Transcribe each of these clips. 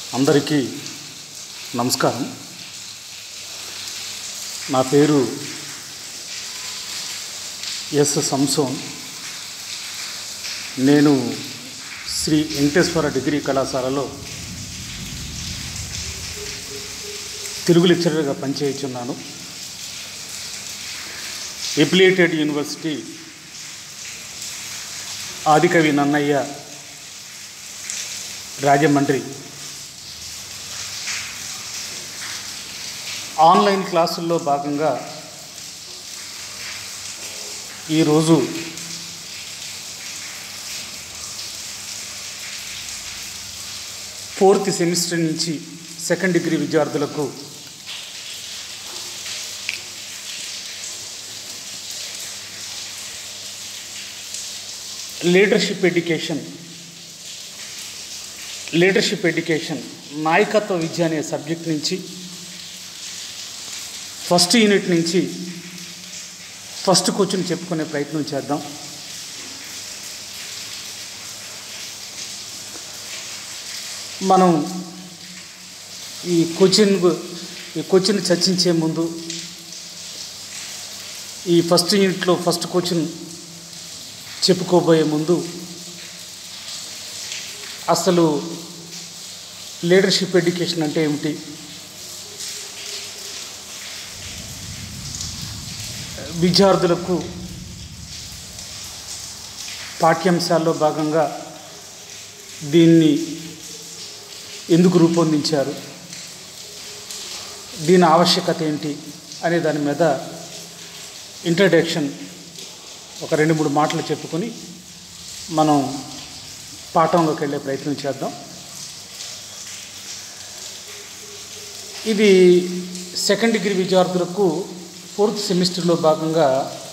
అందరికీ నమస్కారం నా పేరు ఎస్ సంసోన్ నేను శ్రీ వెంకటేశ్వర డిగ్రీ కళాశాలలో తెలుగు లెక్చరర్గా పనిచేయుచున్నాను affiliated university Adikavi Nannaya Rajahmundry online క్లాసుల్లో భాగంగా ఈరోజు ఫోర్త్ సెమిస్టర్ నుంచి సెకండ్ డిగ్రీ విద్యార్థులకు లీడర్షిప్ ఎడ్యుకేషన్ లీడర్షిప్ ఎడ్యుకేషన్ నాయకత్వ విద్య అనే సబ్జెక్ట్ నుంచి ఫస్ట్ యూనిట్ నుంచి ఫస్ట్ క్వశ్చన్ చెప్పుకునే ప్రయత్నం చేద్దాం మనం ఈ క్వశ్చన్ ఈ క్వశ్చన్ చర్చించే ముందు ఈ ఫస్ట్ యూనిట్లో ఫస్ట్ క్వశ్చన్ చెప్పుకోబోయే ముందు అసలు లీడర్షిప్ ఎడ్యుకేషన్ అంటే ఏమిటి విద్యార్థులకు పాఠ్యాంశాల్లో భాగంగా దీన్ని ఎందుకు రూపొందించారు దీని ఆవశ్యకత ఏంటి అనే దాని మీద ఇంట్రడక్షన్ ఒక రెండు మూడు మాటలు చెప్పుకొని మనం పాఠంలోకి వెళ్ళే ప్రయత్నం చేద్దాం ఇది సెకండ్ డిగ్రీ విద్యార్థులకు ఫోర్త్ సెమిస్టర్లో భాగంగా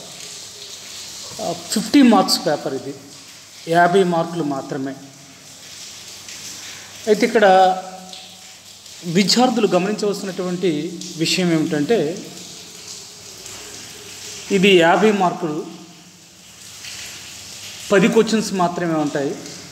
ఫిఫ్టీ మార్క్స్ పేపర్ ఇది యాభై మార్కులు మాత్రమే అయితే ఇక్కడ విద్యార్థులు గమనించవలసినటువంటి విషయం ఏమిటంటే ఇది యాభై మార్కులు పది క్వశ్చన్స్ మాత్రమే ఉంటాయి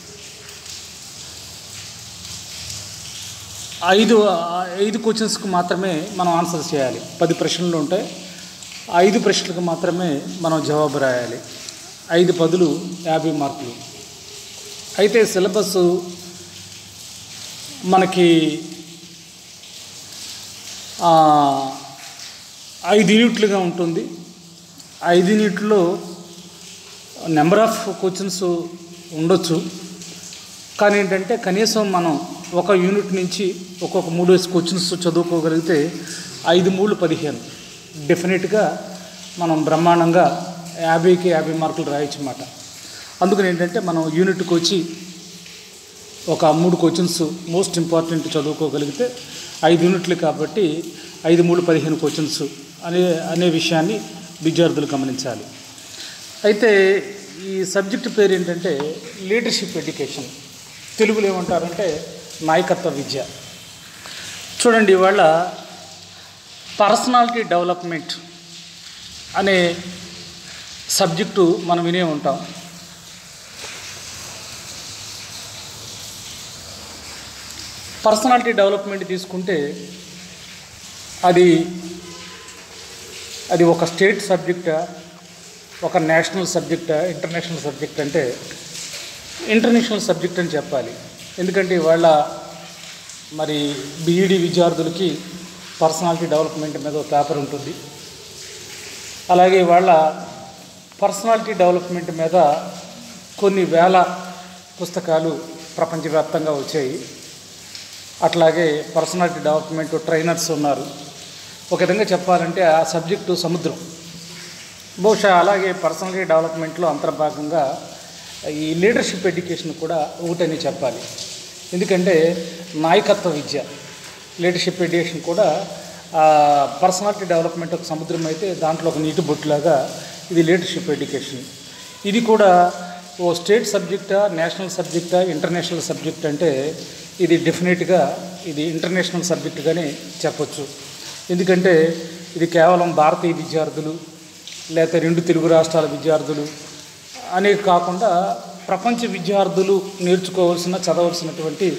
ఐదు ఐదు క్వశ్చన్స్కి మాత్రమే మనం ఆన్సర్ చేయాలి పది ప్రశ్నలు ఉంటాయి ఐదు ప్రశ్నలకు మాత్రమే మనం జవాబు రాయాలి ఐదు పదులు యాభై మార్కులు అయితే సిలబస్ మనకి ఐదు యూనిట్లుగా ఉంటుంది ఐదు యూనిట్లో నెంబర్ ఆఫ్ క్వశ్చన్స్ ఉండొచ్చు కానీ ఏంటంటే కనీసం మనం ఒక యూనిట్ నుంచి ఒక్కొక్క మూడు క్వశ్చన్స్ చదువుకోగలిగితే ఐదు మూడు పదిహేను డెఫినెట్గా మనం బ్రహ్మాండంగా యాభైకి యాభై మార్కులు రాయొచ్చు అన్నమాట అందుకని ఏంటంటే మనం యూనిట్కి వచ్చి ఒక మూడు క్వశ్చన్స్ మోస్ట్ ఇంపార్టెంట్ చదువుకోగలిగితే ఐదు యూనిట్లు కాబట్టి ఐదు మూడు పదిహేను క్వశ్చన్స్ అనే అనే విషయాన్ని విద్యార్థులు గమనించాలి అయితే ఈ సబ్జెక్ట్ పేరు ఏంటంటే లీడర్షిప్ ఎడ్యుకేషన్ తెలుగులో ఏమంటారంటే నాయకత్వ విద్య చూడండి ఇవాళ పర్సనాలిటీ డెవలప్మెంట్ అనే సబ్జెక్టు మనం వినే ఉంటాం పర్సనాలిటీ డెవలప్మెంట్ తీసుకుంటే అది అది ఒక స్టేట్ సబ్జెక్టా ఒక నేషనల్ సబ్జెక్టా ఇంటర్నేషనల్ సబ్జెక్ట్ అంటే ఇంటర్నేషనల్ సబ్జెక్ట్ అని చెప్పాలి ఎందుకంటే ఇవాళ మరి బీఈడి విద్యార్థులకి పర్సనాలిటీ డెవలప్మెంట్ మీద ఒక పేపర్ ఉంటుంది అలాగే ఇవాళ పర్సనాలిటీ డెవలప్మెంట్ మీద కొన్ని వేల పుస్తకాలు ప్రపంచవ్యాప్తంగా వచ్చాయి అట్లాగే పర్సనాలిటీ డెవలప్మెంట్ ట్రైనర్స్ ఉన్నారు ఒక విధంగా చెప్పాలంటే ఆ సబ్జెక్టు సముద్రం బహుశా అలాగే పర్సనాలిటీ డెవలప్మెంట్లో అంతర్భాగంగా ఈ లీడర్షిప్ ఎడ్యుకేషన్ కూడా ఒకటని చెప్పాలి ఎందుకంటే నాయకత్వ విద్య లీడర్షిప్ ఎడ్యుకేషన్ కూడా పర్సనాలిటీ డెవలప్మెంట్ ఒక సముద్రం అయితే దాంట్లో ఒక నీటి బొట్టులాగా ఇది లీడర్షిప్ ఎడ్యుకేషన్ ఇది కూడా ఓ స్టేట్ సబ్జెక్టా నేషనల్ సబ్జెక్టా ఇంటర్నేషనల్ సబ్జెక్ట్ అంటే ఇది డెఫినెట్గా ఇది ఇంటర్నేషనల్ సబ్జెక్టుగానే చెప్పొచ్చు ఎందుకంటే ఇది కేవలం భారతీయ విద్యార్థులు లేకపోతే రెండు తెలుగు రాష్ట్రాల విద్యార్థులు అనే కాకుండా ప్రపంచ విద్యార్థులు నేర్చుకోవాల్సిన చదవలసినటువంటి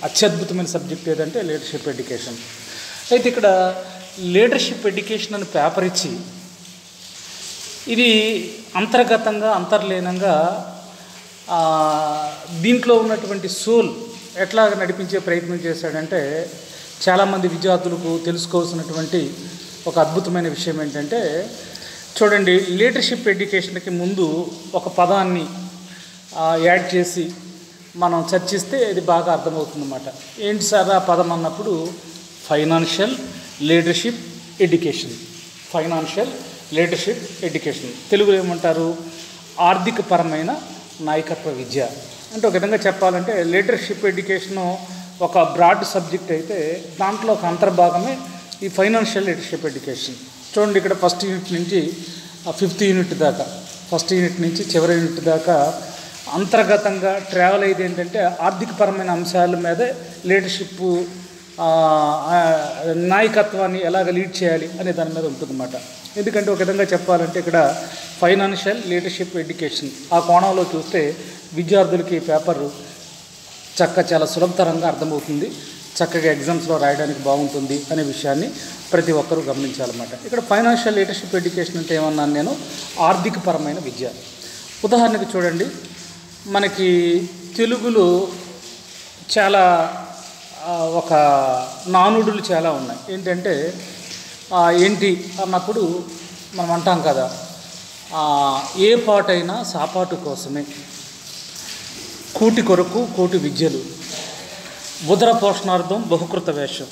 అత్యద్భుతమైన సబ్జెక్ట్ ఏదంటే లీడర్షిప్ ఎడ్యుకేషన్ అయితే ఇక్కడ లీడర్షిప్ ఎడ్యుకేషన్ అని పేపర్ ఇచ్చి ఇది అంతర్గతంగా అంతర్లీనంగా ఆ, దీంట్లో ఉన్నటువంటి సోల్ ఎట్లా నడిపించే ప్రయత్నం చేశాడంటే చాలామంది విద్యార్థులకు తెలుసుకోవాల్సినటువంటి ఒక అద్భుతమైన విషయం ఏంటంటే చూడండి లీడర్షిప్ ఎడ్యుకేషన్కి ముందు ఒక పదాన్ని ఆ, యాడ్ చేసి మనం చర్చిస్తే ఇది బాగా అర్థమవుతుందన్నమాట ఏంటి సార్ ఆ పదం అన్నప్పుడు financial leadership education financial leadership education తెలుగులో ఏమంటారు ఆర్థిక పరమైన నాయకత్వ విద్య అంటే ఒక విధంగా చెప్పాలంటే లీడర్షిప్ ఎడ్యుకేషను ఒక బ్రాడ్ సబ్జెక్ట్ అయితే దాంట్లో ఒక అంతర్భాగమే ఈ ఫైనాన్షియల్ లీడర్షిప్ ఎడ్యుకేషన్ చూడండి ఇక్కడ ఫస్ట్ యూనిట్ నుంచి ఫిఫ్త్ యూనిట్ దాకా ఫస్ట్ యూనిట్ నుంచి చివరి యూనిట్ దాకా అంతర్గతంగా ట్రావెల్ అయ్యేది ఏంటంటే ఆర్థికపరమైన అంశాల మీదే లీడర్షిప్ ఆ, ఆ, నాయకత్వాన్ని ఎలాగ లీడ్ చేయాలి అనే దాని మీద ఉంటుందన్నమాట ఎందుకంటే ఒక విధంగా చెప్పాలంటే ఇక్కడ ఫైనాన్షియల్ లీడర్షిప్ ఎడ్యుకేషన్ ఆ కోణంలో చూస్తే విద్యార్థులకి ఈ పేపర్ చక్క చాలా సులభతరంగా అర్థమవుతుంది చక్కగా ఎగ్జామ్స్లో రాయడానికి బాగుంటుంది అనే విషయాన్ని ప్రతి ఒక్కరూ గమనించాలన్నమాట ఇక్కడ ఫైనాన్షియల్ లీడర్షిప్ ఎడ్యుకేషన్ అంటే ఏమన్నాను నేను ఆర్థికపరమైన విద్య ఉదాహరణకి చూడండి మనకి తెలుగులో చాలా ఆ, ఒక నానుడులు చాలా ఉన్నాయి ఏంటంటే ఆ, ఏంటి అన్నప్పుడు మనం అంటాం కదా ఆ, ఏ పాటైనా సాపాటు కోసమే కూటి కొరకు కోటి విద్యలు ఉదర పోషణార్థం బహుకృత వేషం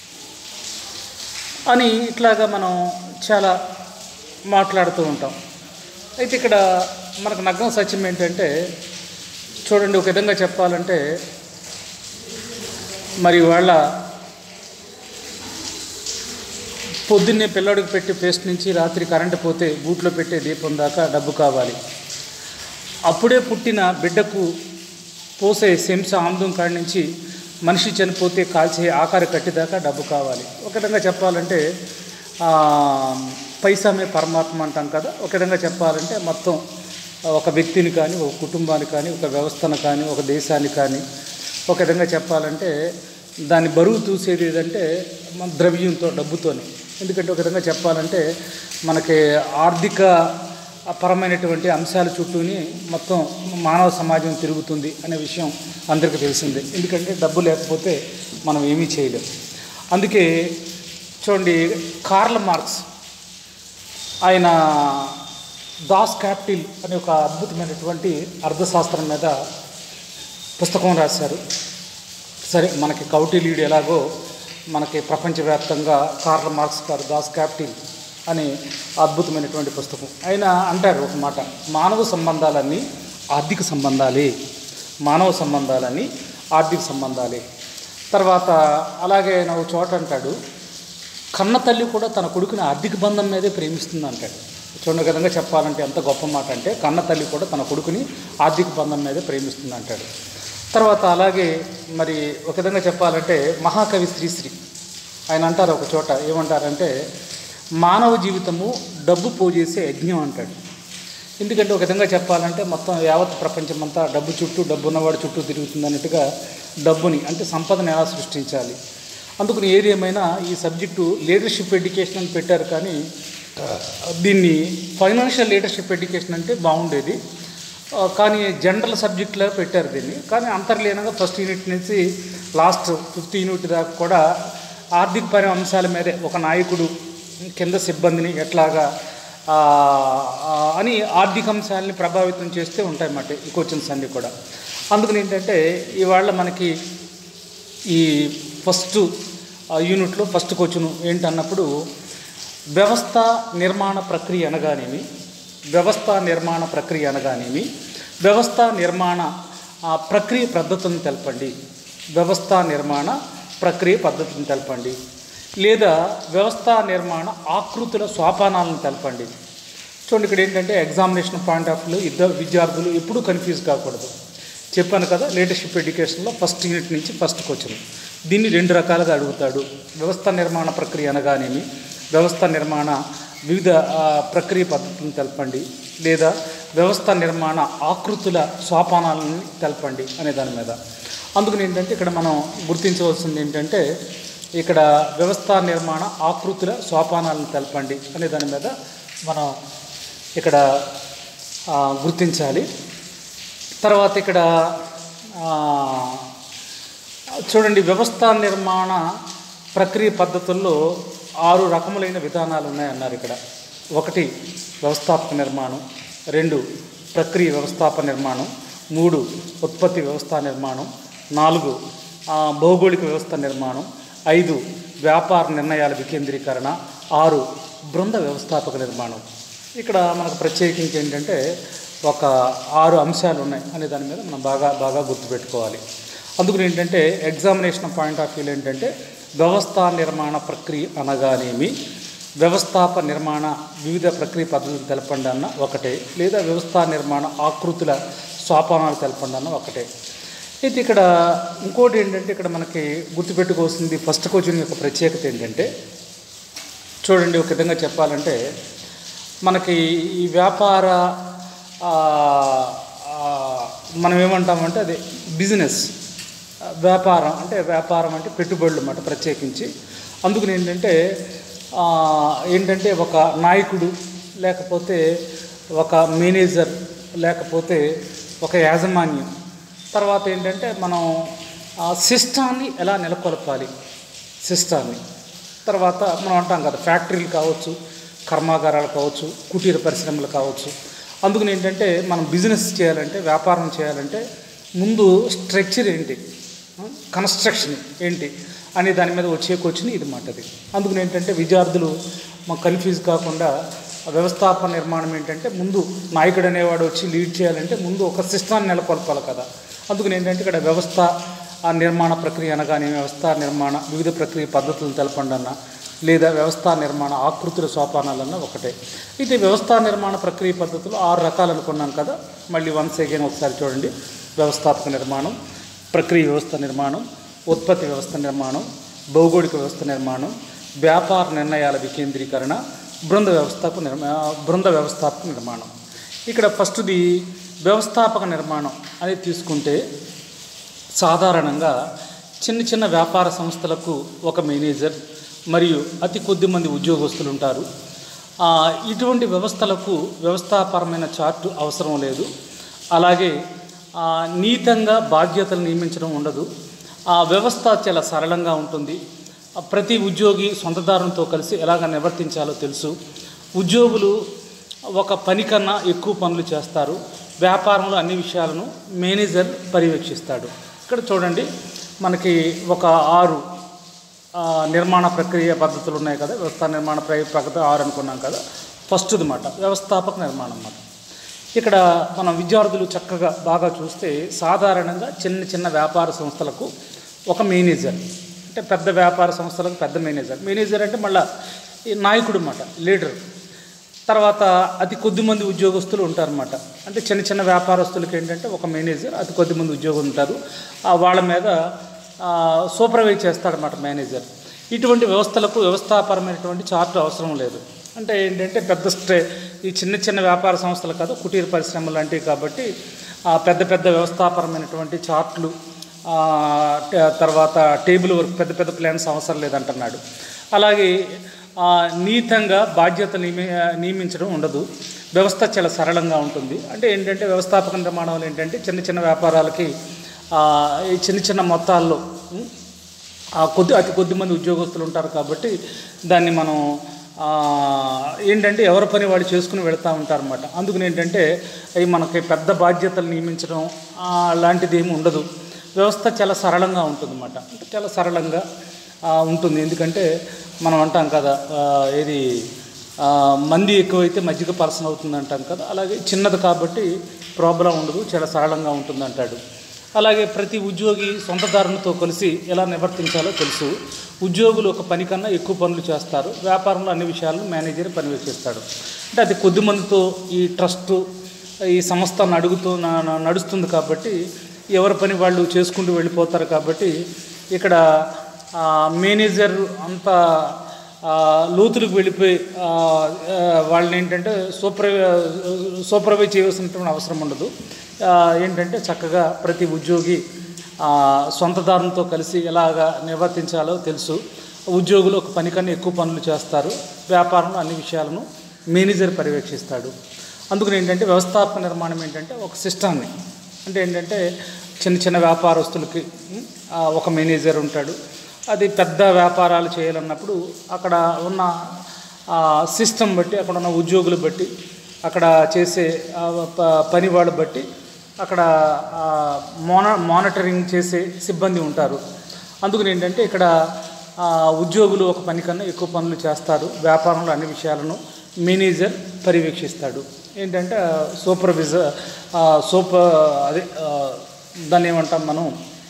అని ఇట్లాగా మనం చాలా మాట్లాడుతూ ఉంటాం అయితే ఇక్కడ మనకు నగ్గం సత్యం ఏంటంటే చూడండి ఒక విధంగా చెప్పాలంటే మరి వాళ్ళ పొద్దున్నే పిల్లాడికి పెట్టి పేస్ట్ నుంచి రాత్రి కరెంటు పోతే బూట్లో పెట్టే దీపం దాకా డబ్బు కావాలి అప్పుడే పుట్టిన బిడ్డకు పోసే శంస ఆమ్దం కాడి నుంచి మనిషి చనిపోతే కాల్చే ఆకార కట్టిదాకా డబ్బు కావాలి ఒక విధంగా చెప్పాలంటే ఆ, పైసామే పరమాత్మ అంటాం కదా ఒక విధంగా చెప్పాలంటే మొత్తం ఒక వ్యక్తిని కానీ ఒక కుటుంబాన్ని కానీ ఒక వ్యవస్థను కానీ ఒక దేశాన్ని కానీ ఒక విధంగా చెప్పాలంటే దాన్ని బరువు చూసేది ఏదంటే మన ద్రవ్యంతో డబ్బుతోనే ఎందుకంటే ఒక విధంగా చెప్పాలంటే మనకి ఆర్థిక పరమైనటువంటి అంశాల చుట్టూని మొత్తం మానవ సమాజం తిరుగుతుంది అనే విషయం అందరికీ తెలిసిందే ఎందుకంటే డబ్బు లేకపోతే మనం ఏమీ చేయలేం అందుకే చూడండి కార్ల్ మార్క్స్ ఆయన దాస్ క్యాపిటల్ అనే ఒక అద్భుతమైనటువంటి అర్థశాస్త్రం మీద పుస్తకం రాశారు సరే మనకి కౌటిల్యుడు ఎలాగో మనకి ప్రపంచవ్యాప్తంగా కార్ల్ మార్క్స్ గారు దాస్ క్యాపిటల్ అనే అద్భుతమైనటువంటి పుస్తకం ఆయన అంటారు ఒక మాట మానవ సంబంధాలన్నీ ఆర్థిక సంబంధాలే మానవ సంబంధాలన్నీ ఆర్థిక సంబంధాలే తర్వాత అలాగే ఆయన ఒక చోట అంటాడు కన్న తల్లి కూడా తన కొడుకుని ఆర్థిక బంధం మీదే ప్రేమిస్తుంది అంటాడు చూడండి విధంగా చెప్పాలంటే ఎంత గొప్ప మాట అంటే కన్న తల్లి కూడా తన కొడుకుని ఆర్థిక బంధం మీదే ప్రేమిస్తుంది అంటాడు తర్వాత అలాగే మరి ఒక విధంగా చెప్పాలంటే మహాకవి శ్రీశ్రీ ఆయన అంటారు ఒక చోట ఏమంటారంటే మానవ జీవితము డబ్బు పోజేసే యజ్ఞం అంటాడు ఎందుకంటే ఒక విధంగా చెప్పాలంటే మొత్తం యావత్ ప్రపంచం అంతా డబ్బు చుట్టూ డబ్బు ఉన్నవాడు చుట్టూ తిరుగుతుంది అన్నట్టుగా డబ్బుని అంటే సంపదను ఎలా సృష్టించాలి అందుకని ఏది ఏమైనా ఈ సబ్జెక్టు లీడర్షిప్ ఎడ్యుకేషన్ అని పెట్టారు కానీ దీన్ని ఫైనాన్షియల్ లీడర్షిప్ ఎడ్యుకేషన్ అంటే బాగుండేది ఆ, కానీ జనరల్ సబ్జెక్టులో పెట్టారు దీన్ని కానీ అంతర్లీనంగా ఫస్ట్ యూనిట్ నుంచి లాస్ట్ ఫిఫ్త్ యూనిట్ దాకా కూడా ఆర్థిక పరి అంశాల మీదే ఒక నాయకుడు కింద సిబ్బందిని ఎట్లాగా ఆ, ఆ, అని ఆర్థిక అంశాలని ప్రభావితం చేస్తే ఉంటాయన్నమాట ఈ క్వశ్చన్స్ అన్నీ కూడా అందుకని ఏంటంటే ఇవాళ మనకి ఈ ఫస్ట్ యూనిట్లో ఫస్ట్ క్వశ్చన్ ఏంటన్నప్పుడు వ్యవస్థ నిర్మాణ ప్రక్రియ అనగానేమి వ్యవస్థ నిర్మాణ ప్రక్రియ అనగానేమి వ్యవస్థ నిర్మాణ ఆ, ప్రక్రియ పద్ధతులను తెలపండి వ్యవస్థ నిర్మాణ ప్రక్రియ పద్ధతులను తెలపండి లేదా వ్యవస్థ నిర్మాణ ఆకృతుల సోపానాలను తెలపండి చూడండి ఇక్కడ ఏంటంటే ఎగ్జామినేషన్ పాయింట్ ఆఫ్ వ్యూ ఇద్దరు విద్యార్థులు ఎప్పుడూ కన్ఫ్యూజ్ కాకూడదు చెప్పాను కదా లీడర్షిప్ ఎడ్యుకేషన్లో ఫస్ట్ యూనిట్ నుంచి ఫస్ట్ క్వశ్చన్ దీన్ని రెండు రకాలుగా అడుగుతాడు వ్యవస్థ నిర్మాణ ప్రక్రియ అనగానేమి వ్యవస్థ నిర్మాణ వివిధ ఆ, ప్రక్రియ పద్ధతులను తెలపండి లేదా వ్యవస్థ నిర్మాణ ఆకృతుల సోపానాలను తెలపండి అనే దాని మీద అందుకని ఏంటంటే ఇక్కడ మనం గుర్తించవలసింది ఏంటంటే ఇక్కడ వ్యవస్థా నిర్మాణ ఆకృతుల సోపానాలను తెలపండి అనే దాని మీద మనం ఇక్కడ ఆ, గుర్తించాలి తర్వాత ఇక్కడ ఆ, చూడండి వ్యవస్థా నిర్మాణ ప్రక్రియ పద్ధతుల్లో ఆరు రకములైన విధానాలు ఉన్నాయన్నారు ఇక్కడ ఒకటి వ్యవస్థాపక నిర్మాణం రెండు ప్రక్రియ వ్యవస్థాపక నిర్మాణం మూడు ఉత్పత్తి వ్యవస్థా నిర్మాణం నాలుగు ఆ, భౌగోళిక వ్యవస్థ నిర్మాణం ఐదు వ్యాపార నిర్ణయాల వికేంద్రీకరణ ఆరు బృంద వ్యవస్థాపక నిర్మాణం ఇక్కడ మనకు ప్రత్యేకించి ఏంటంటే ఒక ఆరు అంశాలు ఉన్నాయి అనే దాని మీద మనం బాగా బాగా గుర్తుపెట్టుకోవాలి అందుకని ఏంటంటే ఎగ్జామినేషన్ పాయింట్ ఆఫ్ వ్యూలో ఏంటంటే వ్యవస్థా నిర్మాణ ప్రక్రియ అనగానేమి వ్యవస్థాప నిర్మాణ వివిధ ప్రక్రియ పద్ధతులు తెలపండి అన్న ఒకటే లేదా వ్యవస్థా నిర్మాణ ఆకృతుల సోపానాలు తెలపండి అన్న ఒకటే అయితే ఇక్కడ ఇంకోటి ఏంటంటే ఇక్కడ మనకి గుర్తుపెట్టుకోవాల్సింది ఫస్ట్ క్వశ్చన్ యొక్క ప్రత్యేకత ఏంటంటే చూడండి ఒక విధంగా చెప్పాలంటే మనకి ఈ వ్యాపార ఆ, ఆ, మనం ఏమంటామంటే అది బిజినెస్ ఆ, వ్యాపారం అంటే వ్యాపారం అంటే పెట్టుబడులు అన్నమాట ప్రత్యేకించి అందుకని ఏంటంటే ఆ, ఏంటంటే ఒక నాయకుడు లేకపోతే ఒక మేనేజర్ లేకపోతే ఒక యాజమాన్యం తర్వాత ఏంటంటే మనం ఆ సిస్టాన్ని ఎలా నెలకొల్పాలి సిస్టాన్ని తర్వాత మనం అంటాం కదా ఫ్యాక్టరీలు కావచ్చు కర్మాగారాలు కావచ్చు కుటీర పరిశ్రమలు కావచ్చు అందుకని ఏంటంటే మనం బిజినెస్ చేయాలంటే వ్యాపారం చేయాలంటే ముందు స్ట్రక్చర్ ఏంటి కన్స్ట్రక్షన్ ఏంటి అనే దాని మీద వచ్చే క్వశ్చన్ ఇది మాటది అందుకని ఏంటంటే విద్యార్థులు మాకు కన్ఫ్యూజ్ కాకుండా ఆ వ్యవస్థాపన నిర్మాణం ఏంటంటే ముందు నాయకుడు అనేవాడు వచ్చి లీడ్ చేయాలంటే ముందు ఒక సిస్టాన్ని నెలకొల్పాలి కదా అందుకని ఏంటంటే ఇక్కడ వ్యవస్థ ఆ నిర్మాణ ప్రక్రియ అనగానే వ్యవస్థ నిర్మాణ వివిధ ప్రక్రియ పద్ధతులను తెలపండి అన్న లేదా వ్యవస్థా నిర్మాణ ఆకృతుల సోపానాలన్న ఒకటే అయితే వ్యవస్థా నిర్మాణ ప్రక్రియ పద్ధతులు ఆరు రకాలు అనుకున్నాం కదా మళ్ళీ వన్స్ అగైన్ ఒకసారి చూడండి వ్యవస్థాపక నిర్మాణం ప్రక్రియ వ్యవస్థ నిర్మాణం ఉత్పత్తి వ్యవస్థ నిర్మాణం భౌగోళిక వ్యవస్థ నిర్మాణం వ్యాపార నిర్ణయాల వికేంద్రీకరణ బృంద వ్యవస్థాపక నిర్మా బృంద వ్యవస్థాపక నిర్మాణం ఇక్కడ ఫస్ట్ది వ్యవస్థాపక నిర్మాణం అనేది తీసుకుంటే సాధారణంగా చిన్న చిన్న వ్యాపార సంస్థలకు ఒక మేనేజర్ మరియు అతి కొద్ది మంది ఉద్యోగస్తులు ఉంటారు ఆ, ఇటువంటి వ్యవస్థలకు వ్యవస్థాపరమైన చార్టు అవసరం లేదు అలాగే ఆ, నీతంగా బాధ్యతలు నియమించడం ఉండదు ఆ వ్యవస్థ చాలా సరళంగా ఉంటుంది ఆ, ప్రతి ఉద్యోగి సొంతదారునితో కలిసి ఎలాగ నిర్వర్తించాలో తెలుసు ఉద్యోగులు ఒక పని కన్నా ఎక్కువ పనులు చేస్తారు వ్యాపారంలో అన్ని విషయాలను మేనేజర్ పర్యవేక్షిస్తాడు ఇక్కడ చూడండి మనకి ఒక ఆరు ఆ, నిర్మాణ ప్రక్రియ పద్ధతులు ఉన్నాయి కదా వ్యవస్థ నిర్మాణ ప్రక్రియ పద్ధతి ఆరు అనుకున్నాం కదా ఫస్ట్ అనమాట వ్యవస్థాపక నిర్మాణం అన్నమాట ఇక్కడ మన విద్యార్థులు చక్కగా బాగా చూస్తే సాధారణంగా చిన్న చిన్న వ్యాపార సంస్థలకు ఒక మేనేజర్ అంటే పెద్ద వ్యాపార సంస్థలకు పెద్ద మేనేజర్ మేనేజర్ అంటే మళ్ళీ ఈ నాయకుడు అన్నమాట లీడర్ తర్వాత అతి కొద్ది మంది ఉద్యోగస్తులు ఉంటారన్నమాట అంటే చిన్న చిన్న వ్యాపారస్తులకి ఏంటంటే ఒక మేనేజర్ అతి కొద్ది మంది ఉద్యోగులు ఉంటారు ఆ వాళ్ళ మీద ఆ, సూపర్వైజ్ చేస్తాడనమాట మేనేజర్ ఇటువంటి వ్యవస్థలకు వ్యవస్థాపరమైనటువంటి చార్ట్ అవసరం లేదు అంటే ఏంటంటే పెద్ద స్ట్రే ఈ చిన్న చిన్న వ్యాపార సంస్థలు కాదు కుటీర పరిశ్రమలు లాంటివి కాబట్టి ఆ పెద్ద పెద్ద వ్యవస్థాపరమైనటువంటి చార్ట్లు ఆ, ట- తర్వాత టేబుల్ వర్క్ పెద్ద పెద్ద ప్లాన్స్ అవసరం లేదంటున్నాడు అలాగే ఆ, నీతంగా బాధ్యత నియమి నియమించడం ఉండదు వ్యవస్థ చాలా సరళంగా ఉంటుంది అంటే ఏంటంటే వ్యవస్థాపక నిర్మాణాలు ఏంటంటే చిన్న చిన్న వ్యాపారాలకి ఆ, ఈ చిన్న చిన్న మొత్తాల్లో ఉం, ఆ కొద్ది అతి కొద్ది మంది ఉద్యోగస్తులు ఉంటారు కాబట్టి దాన్ని మనం ఆ, ఏంటంటే ఎవరి పని వాళ్ళు చేసుకుని వెళ్తూ ఉంటారన్నమాట అందుకని ఏంటంటే అవి మనకి పెద్ద బాధ్యతలు నియమించడం ఆ, లాంటిది ఏమి ఉండదు వ్యవస్థ చాలా సరళంగా ఉంటుందన్నమాట అంటే చాలా సరళంగా ఆ, ఉంటుంది ఎందుకంటే మనం అంటాం కదా ఆ, ఏది ఆ, మంది ఎక్కువైతే మజ్జిగ పర్సన్ అవుతుంది అంటాం కదా అలాగే చిన్నది కాబట్టి ప్రాబ్లం ఉండదు చాలా సరళంగా ఉంటుంది అంటాడు అలాగే ప్రతి ఉద్యోగి సొంతదారునితో కలిసి ఎలా నిర్వర్తించాలో తెలుసు ఉద్యోగులు ఒక పని కన్నా ఎక్కువ పనులు చేస్తారు వ్యాపారంలో అన్ని విషయాలను మేనేజర్ పర్యవేక్షిస్తాడు అంటే అది కొద్ది మందితో ఈ ట్రస్ట్ ఈ సంస్థ నడుగుతూ నా- నా- నడుస్తుంది కాబట్టి ఎవరి పని వాళ్ళు చేసుకుంటూ వెళ్ళిపోతారు కాబట్టి ఇక్కడ ఆ, మేనేజర్ అంత ఆ, లోతులకు వెళ్ళిపోయి ఆ, ఆ, వాళ్ళని ఏంటంటే సూపర్ సూపర్వైజ్ చేయవలసినటువంటి అవసరం ఉండదు ఆ, ఏంటంటే చక్కగా ప్రతి ఉద్యోగి ఆ, సొంతదారులతో కలిసి ఎలాగా నిర్వర్తించాలో తెలుసు ఉద్యోగులు ఒక పని కన్నా ఎక్కువ పనులు చేస్తారు వ్యాపారంలో అన్ని విషయాలను మేనేజర్ పర్యవేక్షిస్తాడు అందుకని ఏంటంటే వ్యవస్థాపక నిర్మాణం ఏంటంటే ఒక సిస్టాన్ని అంటే ఏంటంటే చిన్న చిన్న వ్యాపారస్తులకి ఉం, ఆ, ఒక మేనేజర్ ఉంటాడు అది పెద్ద వ్యాపారాలు చేయాలన్నప్పుడు అక్కడ ఉన్న సిస్టమ్ బట్టి అక్కడ ఉన్న ఉద్యోగులు బట్టి అక్కడ చేసే ఆ, ప- పని వాళ్ళు బట్టి అక్కడ ఆ, మోన మానిటరింగ్ చేసే సిబ్బంది ఉంటారు అందుకని ఏంటంటే ఇక్కడ ఆ, ఉద్యోగులు ఒక పని కన్నా ఎక్కువ పనులు చేస్తారు వ్యాపారంలో అన్ని విషయాలను మేనేజర్ పర్యవేక్షిస్తాడు ఏంటంటే సూపర్విజర్ సూపర్ అదే ఆ, దాన్ని ఏమంటాం మనం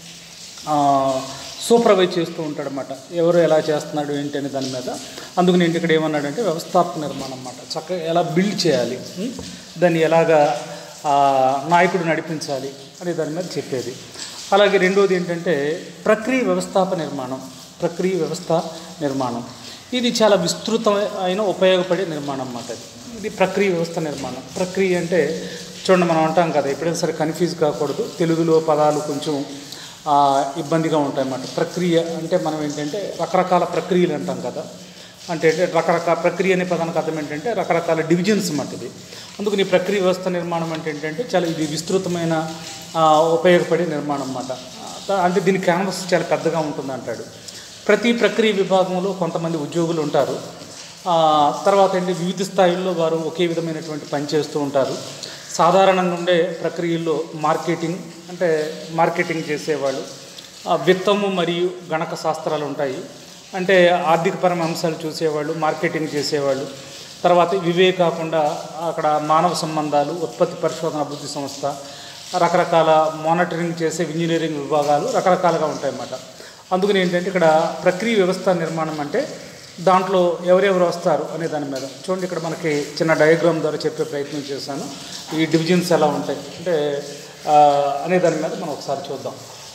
సూపర్వైజ్ చేస్తూ ఉంటాడనమాట ఎవరు ఎలా చేస్తున్నాడు ఏంటి అనే దాని మీద అందుకు నేను ఇక్కడ ఏమన్నాడంటే వ్యవస్థాపక నిర్మాణం అన్నమాట చక్కగా ఎలా బిల్డ్ చేయాలి ఉం? దాన్ని ఎలాగా ఆ, నాయకుడు నడిపించాలి అనే దాని మీద చెప్పేది అలాగే రెండోది ఏంటంటే ప్రక్రియ వ్యవస్థాపక నిర్మాణం ప్రక్రియ వ్యవస్థ నిర్మాణం ఇది చాలా విస్తృతమైన ఉపయోగపడే నిర్మాణం అన్నమాట ఇది ఇది ప్రక్రియ వ్యవస్థ నిర్మాణం ప్రక్రియ అంటే చూడండి మనం అంటాం కదా ఎప్పుడైనా సరే కన్ఫ్యూజ్ కాకూడదు తెలుగులో పదాలు కొంచెం ఆ, ఇబ్బందిగా ఉంటాయన్నమాట ప్రక్రియ అంటే మనం ఏంటంటే రకరకాల ప్రక్రియలు అంటాం కదా అంటే అంటే రకరకాల ప్రక్రియ అనే పదానికి అర్థం ఏంటంటే రకరకాల డివిజన్స్ అన్నమాట ఇది అందుకు నీ ప్రక్రియ వ్యవస్థ నిర్మాణం అంటే ఏంటంటే చాలా ఇది విస్తృతమైన ఆ, ఉపయోగపడే నిర్మాణం అన్నమాట ఆ, అంటే దీని క్యాన్వస్ చాలా పెద్దగా ఉంటుంది అంటాడు ప్రతి ప్రక్రియ విభాగంలో కొంతమంది ఉద్యోగులు ఉంటారు ఆ, తర్వాత ఏంటి వివిధ స్థాయిల్లో వారు ఒకే విధమైనటువంటి పని చేస్తూ ఉంటారు సాధారణంగా ఉండే ప్రక్రియల్లో మార్కెటింగ్ అంటే మార్కెటింగ్ చేసేవాళ్ళు ఆ, విత్తము మరియు గణక శాస్త్రాలు ఉంటాయి అంటే ఆర్థికపరమైన అంశాలు చూసేవాళ్ళు మార్కెటింగ్ చేసేవాళ్ళు తర్వాత ఇవే కాకుండా అక్కడ మానవ సంబంధాలు ఉత్పత్తి పరిశోధన అభివృద్ధి సంస్థ రకరకాల మానిటరింగ్ చేసే ఇంజనీరింగ్ విభాగాలు రకరకాలుగా ఉంటాయన్నమాట అందుకని ఏంటంటే ఇక్కడ ప్రక్రియ వ్యవస్థ నిర్మాణం అంటే దాంట్లో ఎవరెవరు వస్తారు అనే దాని మీద చూడండి ఇక్కడ మనకి చిన్న డయాగ్రామ్ ద్వారా చెప్పే ప్రయత్నం చేశాను ఈ డివిజన్స్ ఎలా ఉంటాయి అంటే ఆ, అనే దాని మీద మనం ఒకసారి చూద్దాం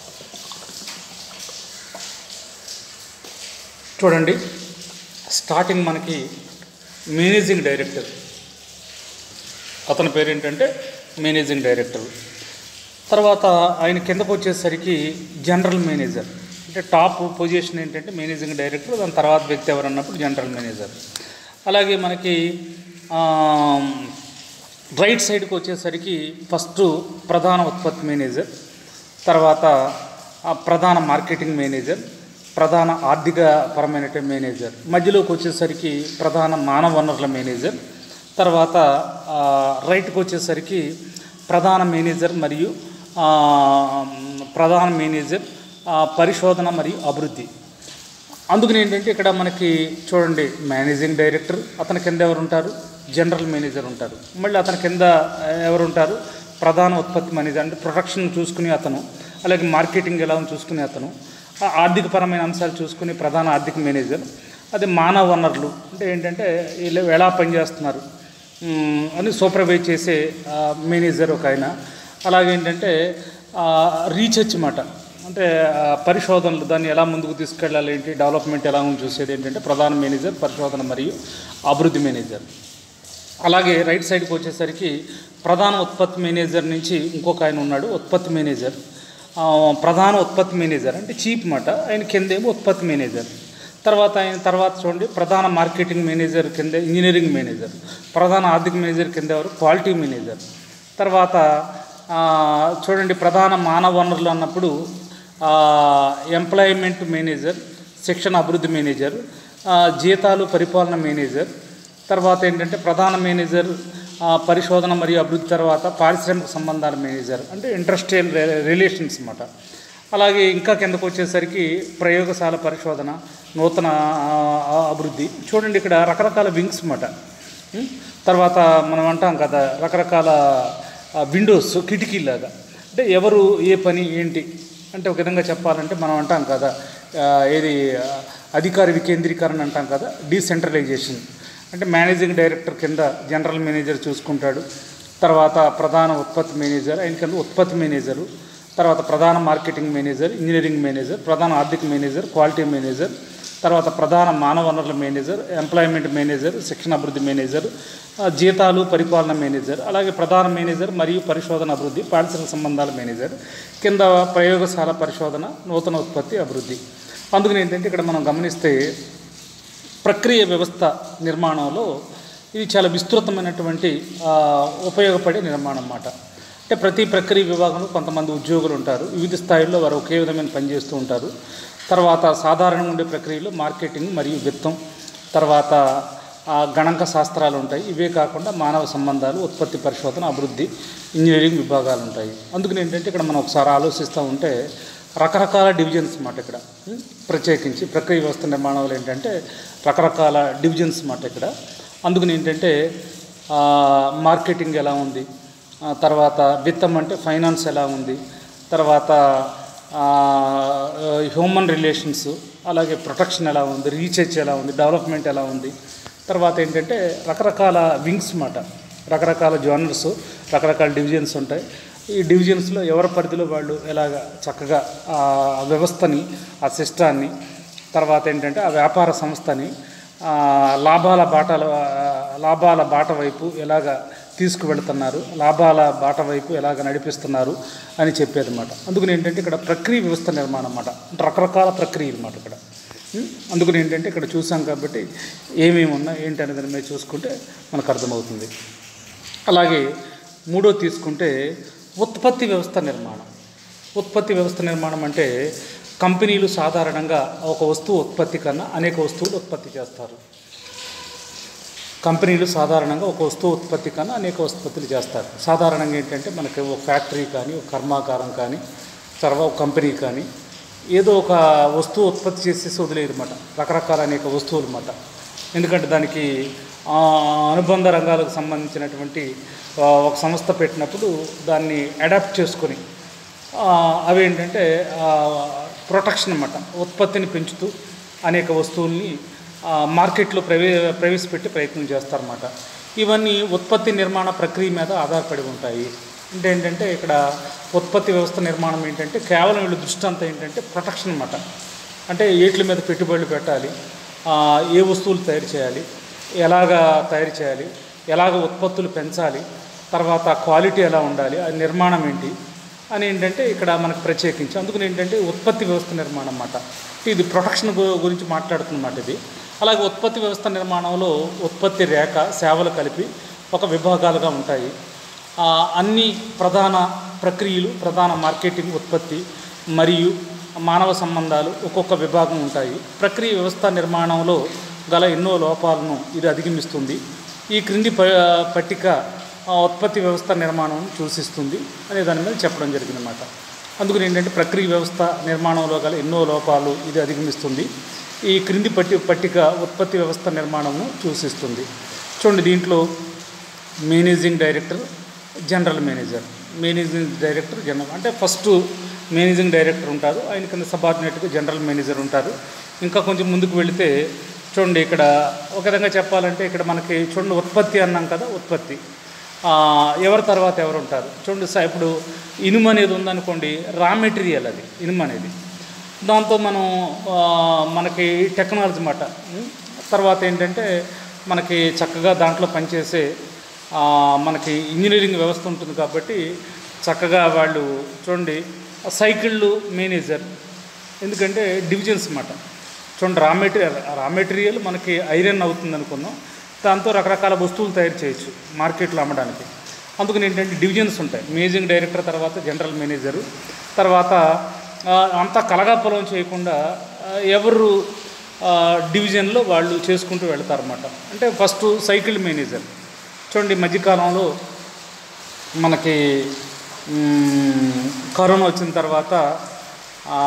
చూడండి స్టార్టింగ్ మనకి మేనేజింగ్ డైరెక్టర్ అతని పేరు ఏంటంటే మేనేజింగ్ డైరెక్టర్ తర్వాత ఆయన కిందకు వచ్చేసరికి జనరల్ మేనేజర్ అంటే టాప్ పొజిషన్ ఏంటంటే మేనేజింగ్ డైరెక్టర్ దాని తర్వాత వ్యక్తి ఎవరు అన్నప్పుడు జనరల్ మేనేజర్ అలాగే మనకి రైట్ సైడ్కి వచ్చేసరికి ఫస్ట్ ప్రధాన ఉత్పత్తి మేనేజర్ తర్వాత ఆ, ప్రధాన మార్కెటింగ్ మేనేజర్ ప్రధాన ఆర్థిక పరమైన మేనేజర్ మధ్యలోకి వచ్చేసరికి ప్రధాన మానవ వనరుల మేనేజర్ తర్వాత ఆ, రైట్కి వచ్చేసరికి ప్రధాన మేనేజర్ మరియు ఆ, ప్రధాన మేనేజర్ ఆ, పరిశోధన మరియు అభివృద్ధి అందుకని ఏంటంటే ఇక్కడ మనకి చూడండి మేనేజింగ్ డైరెక్టర్ అతని కింద ఎవరు ఉంటారు జనరల్ మేనేజర్ ఉంటారు మళ్ళీ అతని కింద ఆ, ఎవరు ఉంటారు ప్రధాన ఉత్పత్తి మేనేజర్ అంటే ప్రొడక్షన్ చూసుకునే అతను అలాగే మార్కెటింగ్ ఎలా ఉందో చూసుకునే అతను ఆ ఆర్థికపరమైన అంశాలు చూసుకునే ప్రధాన ఆర్థిక మేనేజర్ అదే మానవ వనరులు అంటే ఏంటంటే వీళ్ళు ఎలా పనిచేస్తున్నారు మ్, అని సూపర్వైజ్ చేసే ఆ, మేనేజర్ ఒక ఆయన అలాగే ఏంటంటే ఆ, రీసెర్చ్ మాట అంటే ఆ, పరిశోధనలు దాన్ని ఎలా ముందుకు తీసుకెళ్ళాలి ఏంటి డెవలప్మెంట్ ఎలా ఉంది చూసేది ఏంటంటే ప్రధాన మేనేజర్ పరిశోధన మరియు అభివృద్ధి మేనేజర్ అలాగే రైట్ సైడ్కి వచ్చేసరికి ప్రధాన ఉత్పత్తి మేనేజర్ నుంచి ఇంకొక ఆయన ఉన్నాడు ఉత్పత్తి మేనేజర్ ఆ, ప్రధాన ఉత్పత్తి మేనేజర్ అంటే చీప్ మాట ఆయన కిందేమో ఉత్పత్తి మేనేజర్ తర్వాత ఆయన తర్వాత చూడండి ప్రధాన మార్కెటింగ్ మేనేజర్ కింద ఇంజనీరింగ్ మేనేజర్ ప్రధాన ఆర్థిక మేనేజర్ కింద ఎవరు క్వాలిటీ మేనేజర్ తర్వాత ఆ, చూడండి ప్రధాన మానవ వనరులు అన్నప్పుడు ఎంప్లాయ్మెంట్ మేనేజర్ శిక్షణ అభివృద్ధి మేనేజర్ ఆ, జీతాలు పరిపాలన మేనేజర్ తర్వాత ఏంటంటే ప్రధాన మేనేజర్ ఆ, పరిశోధన మరియు అభివృద్ధి తర్వాత పారిశ్రామిక సంబంధాల మేనేజర్ అంటే ఇండస్ట్రియల్ రిలేషన్స్ అన్నమాట అలాగే ఇంకా కిందకు వచ్చేసరికి ప్రయోగశాల పరిశోధన నూతన ఆ, అభివృద్ధి చూడండి ఇక్కడ రకరకాల వింగ్స్ అన్నమాట ఉం? తర్వాత మనం అంటాం కదా రకరకాల విండోస్ కిటికీలాగా అంటే ఎవరు ఏ పని ఏంటి అంటే ఒక విధంగా చెప్పాలంటే మనం అంటాం కదా ఆ, ఏది ఆ, అధికార వికేంద్రీకరణ అంటాం కదా డీసెంట్రలైజేషన్ అంటే మేనేజింగ్ డైరెక్టర్ కింద జనరల్ మేనేజర్ చూసుకుంటాడు తర్వాత ప్రధాన ఉత్పత్తి మేనేజర్ ఆయన కింద ఉత్పత్తి మేనేజరు తర్వాత ప్రధాన మార్కెటింగ్ మేనేజర్ ఇంజనీరింగ్ మేనేజర్ ప్రధాన ఆర్థిక మేనేజర్ క్వాలిటీ మేనేజర్ తర్వాత ప్రధాన మానవ వనరుల మేనేజర్ ఎంప్లాయ్మెంట్ మేనేజర్ శిక్షణ అభివృద్ధి మేనేజర్ ఆ, జీతాలు పరిపాలన మేనేజర్ అలాగే ప్రధాన మేనేజర్ మరియు పరిశోధన అభివృద్ధి పారిశ్రామిక సంబంధాల మేనేజర్ కింద ప్రయోగశాల పరిశోధన నూతన ఉత్పత్తి అభివృద్ధి అందుకని ఏంటంటే ఇక్కడ మనం గమనిస్తే ప్రక్రియ వ్యవస్థ నిర్మాణంలో ఇది చాలా విస్తృతమైనటువంటి ఆ, ఉపయోగపడే నిర్మాణం అన్నమాట అంటే ప్రతి ప్రక్రియ విభాగంలో కొంతమంది ఉద్యోగులు ఉంటారు వివిధ స్థాయిల్లో వారు ఒకే విధమైన పనిచేస్తూ ఉంటారు తర్వాత సాధారణంగా ఉండే ప్రక్రియలో మార్కెటింగ్ మరియు విత్తం తర్వాత ఆ, గణాంక శాస్త్రాలు ఉంటాయి ఇవే కాకుండా మానవ సంబంధాలు ఉత్పత్తి పరిశోధన అభివృద్ధి ఇంజనీరింగ్ విభాగాలు ఉంటాయి అందుకని ఏంటంటే ఇక్కడ మనం ఒకసారి ఆలోచిస్తూ ఉంటే రకరకాల డివిజన్స్ అన్నమాట ఇక్కడ ఉం? ప్రత్యేకించి ప్రక్రియ వ్యవస్థ నిర్మాణంలో ఏంటంటే రకరకాల డివిజన్స్ అన్నమాట ఇక్కడ అందుకని ఏంటంటే ఆ, మార్కెటింగ్ ఎలా ఉంది ఆ, తర్వాత విత్తం అంటే ఫైనాన్స్ ఎలా ఉంది తర్వాత ఆ, హ్యూమన్ రిలేషన్స్ అలాగే ప్రొటెక్షన్ ఎలా ఉంది రీసెర్చ్ ఎలా ఉంది డెవలప్మెంట్ ఎలా ఉంది తర్వాత ఏంటంటే రకరకాల వింగ్స్ అన్నమాట రకరకాల జోనర్స్ రకరకాల డివిజన్స్ ఉంటాయి ఈ డివిజన్స్లో ఎవరి పరిధిలో వాళ్ళు ఎలాగ చక్కగా ఆ వ్యవస్థని ఆ సిస్టాన్ని తర్వాత ఏంటంటే ఆ వ్యాపార సంస్థని ఆ, లాభాల బాటల లాభాల బాట వైపు ఎలాగ తీసుకువెళ్తున్నారు లాభాల బాట వైపు ఎలాగ నడిపిస్తున్నారు అని చెప్పేది అనమాట అందుకని ఏంటంటే ఇక్కడ ప్రక్రియ వ్యవస్థ నిర్మాణం అన్నమాట అంటే రకరకాల ప్రక్రియలు అన్నమాట ఇక్కడ ఉం? అందుకని ఏంటంటే ఇక్కడ చూసాం కాబట్టి ఏమేమి ఉన్నాయి ఏంటి అనే దాని మీద చూసుకుంటే మనకు అర్థమవుతుంది అలాగే మూడో తీసుకుంటే ఉత్పత్తి వ్యవస్థ నిర్మాణం ఉత్పత్తి వ్యవస్థ నిర్మాణం అంటే కంపెనీలు సాధారణంగా ఒక వస్తువు ఉత్పత్తి కన్నా అనేక వస్తువులు ఉత్పత్తి చేస్తారు కంపెనీలు సాధారణంగా ఒక వస్తువు ఉత్పత్తి కన్నా అనేక ఉత్పత్తులు చేస్తారు సాధారణంగా ఏంటంటే మనకి ఒక ఫ్యాక్టరీ కానీ ఒక కర్మాగారం కానీ తర్వాత ఒక కంపెనీ కానీ ఏదో ఒక వస్తువు ఉత్పత్తి చేసేసి వదిలేదు అనమాట రకరకాల అనేక వస్తువులు అన్నమాట ఎందుకంటే దానికి ఆ, అనుబంధ రంగాలకు సంబంధించినటువంటి ఆ, ఒక సంస్థ పెట్టినప్పుడు దాన్ని అడాప్ట్ చేసుకొని ఆ, అవి ఏంటంటే ప్రొటెక్షన్ అన్నమాట ఉత్పత్తిని పెంచుతూ అనేక వస్తువుల్ని ఆ, మార్కెట్లో ప్రవే ప్రవేశపెట్టి ప్రయత్నం చేస్తారన్నమాట ఇవన్నీ ఉత్పత్తి నిర్మాణ ప్రక్రియ మీద ఆధారపడి ఉంటాయి అంటే ఏంటంటే ఇక్కడ ఉత్పత్తి వ్యవస్థ నిర్మాణం ఏంటంటే కేవలం వీళ్ళ దృష్టి అంతా ఏంటంటే ప్రొటెక్షన్ అన్నమాట అంటే ఏట్ల మీద పెట్టుబడులు పెట్టాలి ఆ, ఏ వస్తువులు తయారు చేయాలి ఎలాగా తయారు చేయాలి ఎలాగ ఉత్పత్తులు పెంచాలి తర్వాత క్వాలిటీ ఎలా ఉండాలి ఆ నిర్మాణం ఏంటి అని ఏంటంటే ఇక్కడ మనకు ప్రత్యేకించి అందుకని ఏంటంటే ఉత్పత్తి వ్యవస్థ నిర్మాణం అన్నమాట ఇది ప్రొటెక్షన్ గు- గురించి మాట్లాడుతున్నమాట ఇది అలాగే ఉత్పత్తి వ్యవస్థ నిర్మాణంలో ఉత్పత్తి రేఖ సేవలు కలిపి ఒక విభాగాలుగా ఉంటాయి ఆ, అన్ని ప్రధాన ప్రక్రియలు ప్రధాన మార్కెటింగ్ ఉత్పత్తి మరియు మానవ సంబంధాలు ఒక్కొక్క విభాగం ఉంటాయి ప్రక్రియ వ్యవస్థ నిర్మాణంలో గల ఎన్నో లోపాలను ఇది అధిగమిస్తుంది ఈ క్రింది ప పట్టిక ఆ, ఉత్పత్తి వ్యవస్థ నిర్మాణం సూచిస్తుంది అనే దాని మీద చెప్పడం జరిగిందన్నమాట అందుకని ఏంటంటే ప్రక్రియ వ్యవస్థ నిర్మాణంలో గల ఎన్నో లోపాలు ఇది అధిగమిస్తుంది ఈ క్రింది పట్టి పట్టిక ఉత్పత్తి వ్యవస్థ నిర్మాణంను సూచిస్తుంది చూడండి దీంట్లో managing director general manager managing director general అంటే ఫస్ట్ మేనేజింగ్ డైరెక్టర్ ఉంటారు ఆయన కింద సబార్డినేట్గా జనరల్ మేనేజర్ ఉంటారు ఇంకా కొంచెం ముందుకు వెళితే చూడండి ఇక్కడ ఒక విధంగా చెప్పాలంటే ఇక్కడ మనకి చూడండి ఉత్పత్తి అన్నాం కదా ఉత్పత్తి ఆ, ఎవరి తర్వాత ఎవరు ఉంటారు చూడండి సా ఇప్పుడు ఇనుము అనేది ఉందనుకోండి రా మెటీరియల్ అది ఇనుము అనేది దాంతో మనం ఆ, మనకి టెక్నాలజీ మాట ఉం? తర్వాత ఏంటంటే మనకి చక్కగా దాంట్లో పనిచేసే ఆ, మనకి ఇంజనీరింగ్ వ్యవస్థ ఉంటుంది కాబట్టి చక్కగా వాళ్ళు చూడండి సైకిళ్ళు మేనేజర్ ఎందుకంటే డివిజన్స్ అన్నమాట చూడండి రా మెటీరియల్ రా మెటీరియల్ మనకి ఐరన్ అవుతుంది అనుకుందాం దాంతో రకరకాల వస్తువులు తయారు చేయొచ్చు మార్కెట్లో అమ్మడానికి అందుకని ఏంటంటే డివిజన్స్ ఉంటాయి మేనేజింగ్ డైరెక్టర్ తర్వాత జనరల్ మేనేజరు తర్వాత ఆ, అంతా కలగాపులం చేయకుండా ఆ, ఎవరు ఆ, డివిజన్లో వాళ్ళు చేసుకుంటూ వెళ్తారన్నమాట అంటే ఫస్ట్ సైకిల్ మేనేజర్ చూడండి ఈ మధ్యకాలంలో మనకి మ్, కరోనా వచ్చిన తర్వాత ఆ,